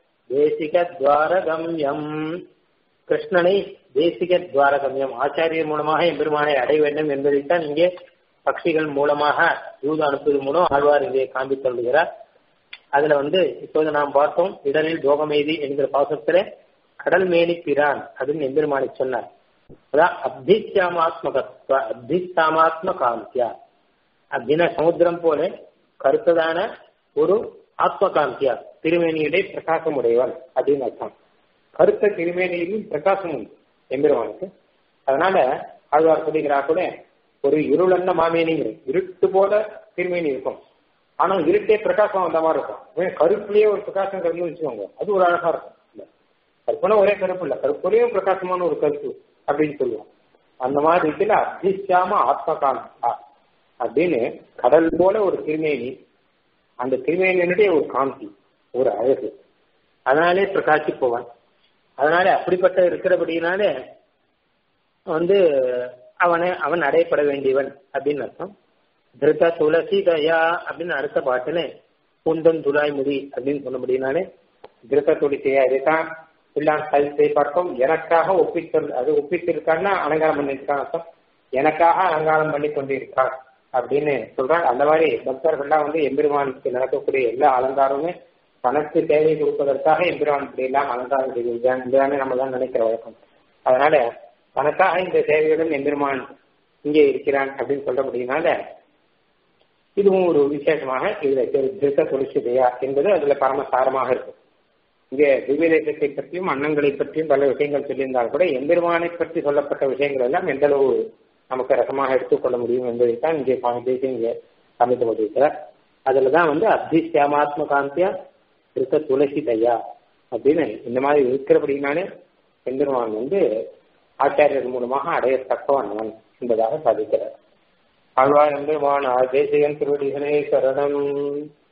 தேசிகத்வாரகம்யம் கிருஷ்ணனை தேசிக துவாரகம்யம் ஆச்சாரியர் மூலமாக எம்பெருமானை அடைய வேண்டும் என்பதைத்தான் இங்கே பக்ஷிகள் மூலமாக யூத அனுப்புவது மூலம் ஆழ்வார் இங்கே காண்பித்துள்ளார் அதுல வந்து இப்போது நாம் பார்த்தோம் இடரில் தோகமேதி என்கிற பாசத்துல கடல் மேனி பிரான் அப்படின்னு எம்பெருமானை சொன்னார் அதான் அப்திச்சாமாத்மகத்வ அப்திச்சாமாத்ம காந்தியா அப்படின்னா சமுத்திரம் போல கருத்ததான ஒரு ஆத்மகாந்தியா திருமேனியுடைய பிரகாசம் உடையவன் அப்படின்னு அர்த்தம் கருத்த திருமேனியிலும் பிரகாசம் உண்டு எம்பெருமானுக்கு அதனால ஆழ்வார் சொல்லுகிறா கூட ஒரு இருளன்ன மாமேனிங்கிற இருட்டு போல திருமேனி இருக்கும் ஆனா இருட்டே பிரகாசம் வந்த மாதிரி இருக்கும் கருப்புலயே ஒரு பிரகாசம் கருந்து வச்சுக்கோங்க அது ஒரு அழகா இருக்கும் இல்ல கருப்புனா ஒரே கருப்பு இல்ல கருப்புலயும் பிரகாசமான ஒரு கருப்பு அப்படின்னு சொல்லுவோம் அந்த மாதிரி இருக்குல்ல அத்திசாம ஆத்மகாந்தா அப்படின்னு கடல் போல ஒரு திருமேனி அந்த திருமேனியினுடைய ஒரு காந்தி ஒரு அழகு அதனாலே பிரகாசி போவான் அதனால அப்படிப்பட்ட இருக்கிறபடினாலே வந்து அவனை அவன் அடையப்பட வேண்டியவன் அப்படின்னு அர்த்தம் திருத்த துளசி தயா அப்படின்னு அடுத்த பாட்டுன்னு குந்தன் துளாய் முடி அப்படின்னு சொன்னபடினாலே திருத்த துளசியா இதுதான் பிள்ளான் கழுத்தை பார்க்கும் எனக்காக ஒப்பித்து அது ஒப்பித்திருக்கான்னா அலங்காரம் பண்ணியிருக்கான் அர்த்தம் எனக்காக அலங்காரம் பண்ணி கொண்டிருக்கான் அப்படின்னு சொல்றாங்க அந்த மாதிரி பக்தர்கள்லாம் வந்து எம்பெருமானுக்கு நடக்கக்கூடிய எல்லா அலங்காரமுமே தனக்கு தேவை கொடுப்பதற்காக எம்பெருமான் இப்படி எல்லாம் அலங்காரம் செய்திருக்காங்க நம்ம தான் நினைக்கிற வழக்கம் அதனால தனக்காக இந்த தேவையுடன் எம்பெருமான் இங்கே இருக்கிறான் அப்படின்னு சொல்றபடினால இதுவும் ஒரு விசேஷமாக இதுல திருத்த துளசிதையா என்பது அதுல பரமசாரமாக இருக்கும் இங்கே திவ்யதேசத்தை பற்றியும் அன்னங்களை பற்றியும் பல விஷயங்கள் சொல்லியிருந்தால் கூட எம்பெருமானை பற்றி சொல்லப்பட்ட விஷயங்கள் எல்லாம் எந்த அளவு நமக்கு ரசமாக எடுத்துக்கொள்ள முடியும் என்பதைத்தான் இங்கே சுவாமி தேசியம் இங்கே அமைத்து கொண்டிருக்கிறார் அதுலதான் வந்து அப்திஷ்யாமாத்ம காந்தியா திருத்த துளசி தையா அப்படின்னு இந்த மாதிரி இருக்கிறபடினாலே எம்பெருமான் வந்து ஆச்சாரியர் மூலமாக அடையத்தக்கவன் அவன் என்பதாக சாதிக்கிறார் ஆழ்வார் எம்பெருமான் தேசியன் திருவடிகளே சரணம்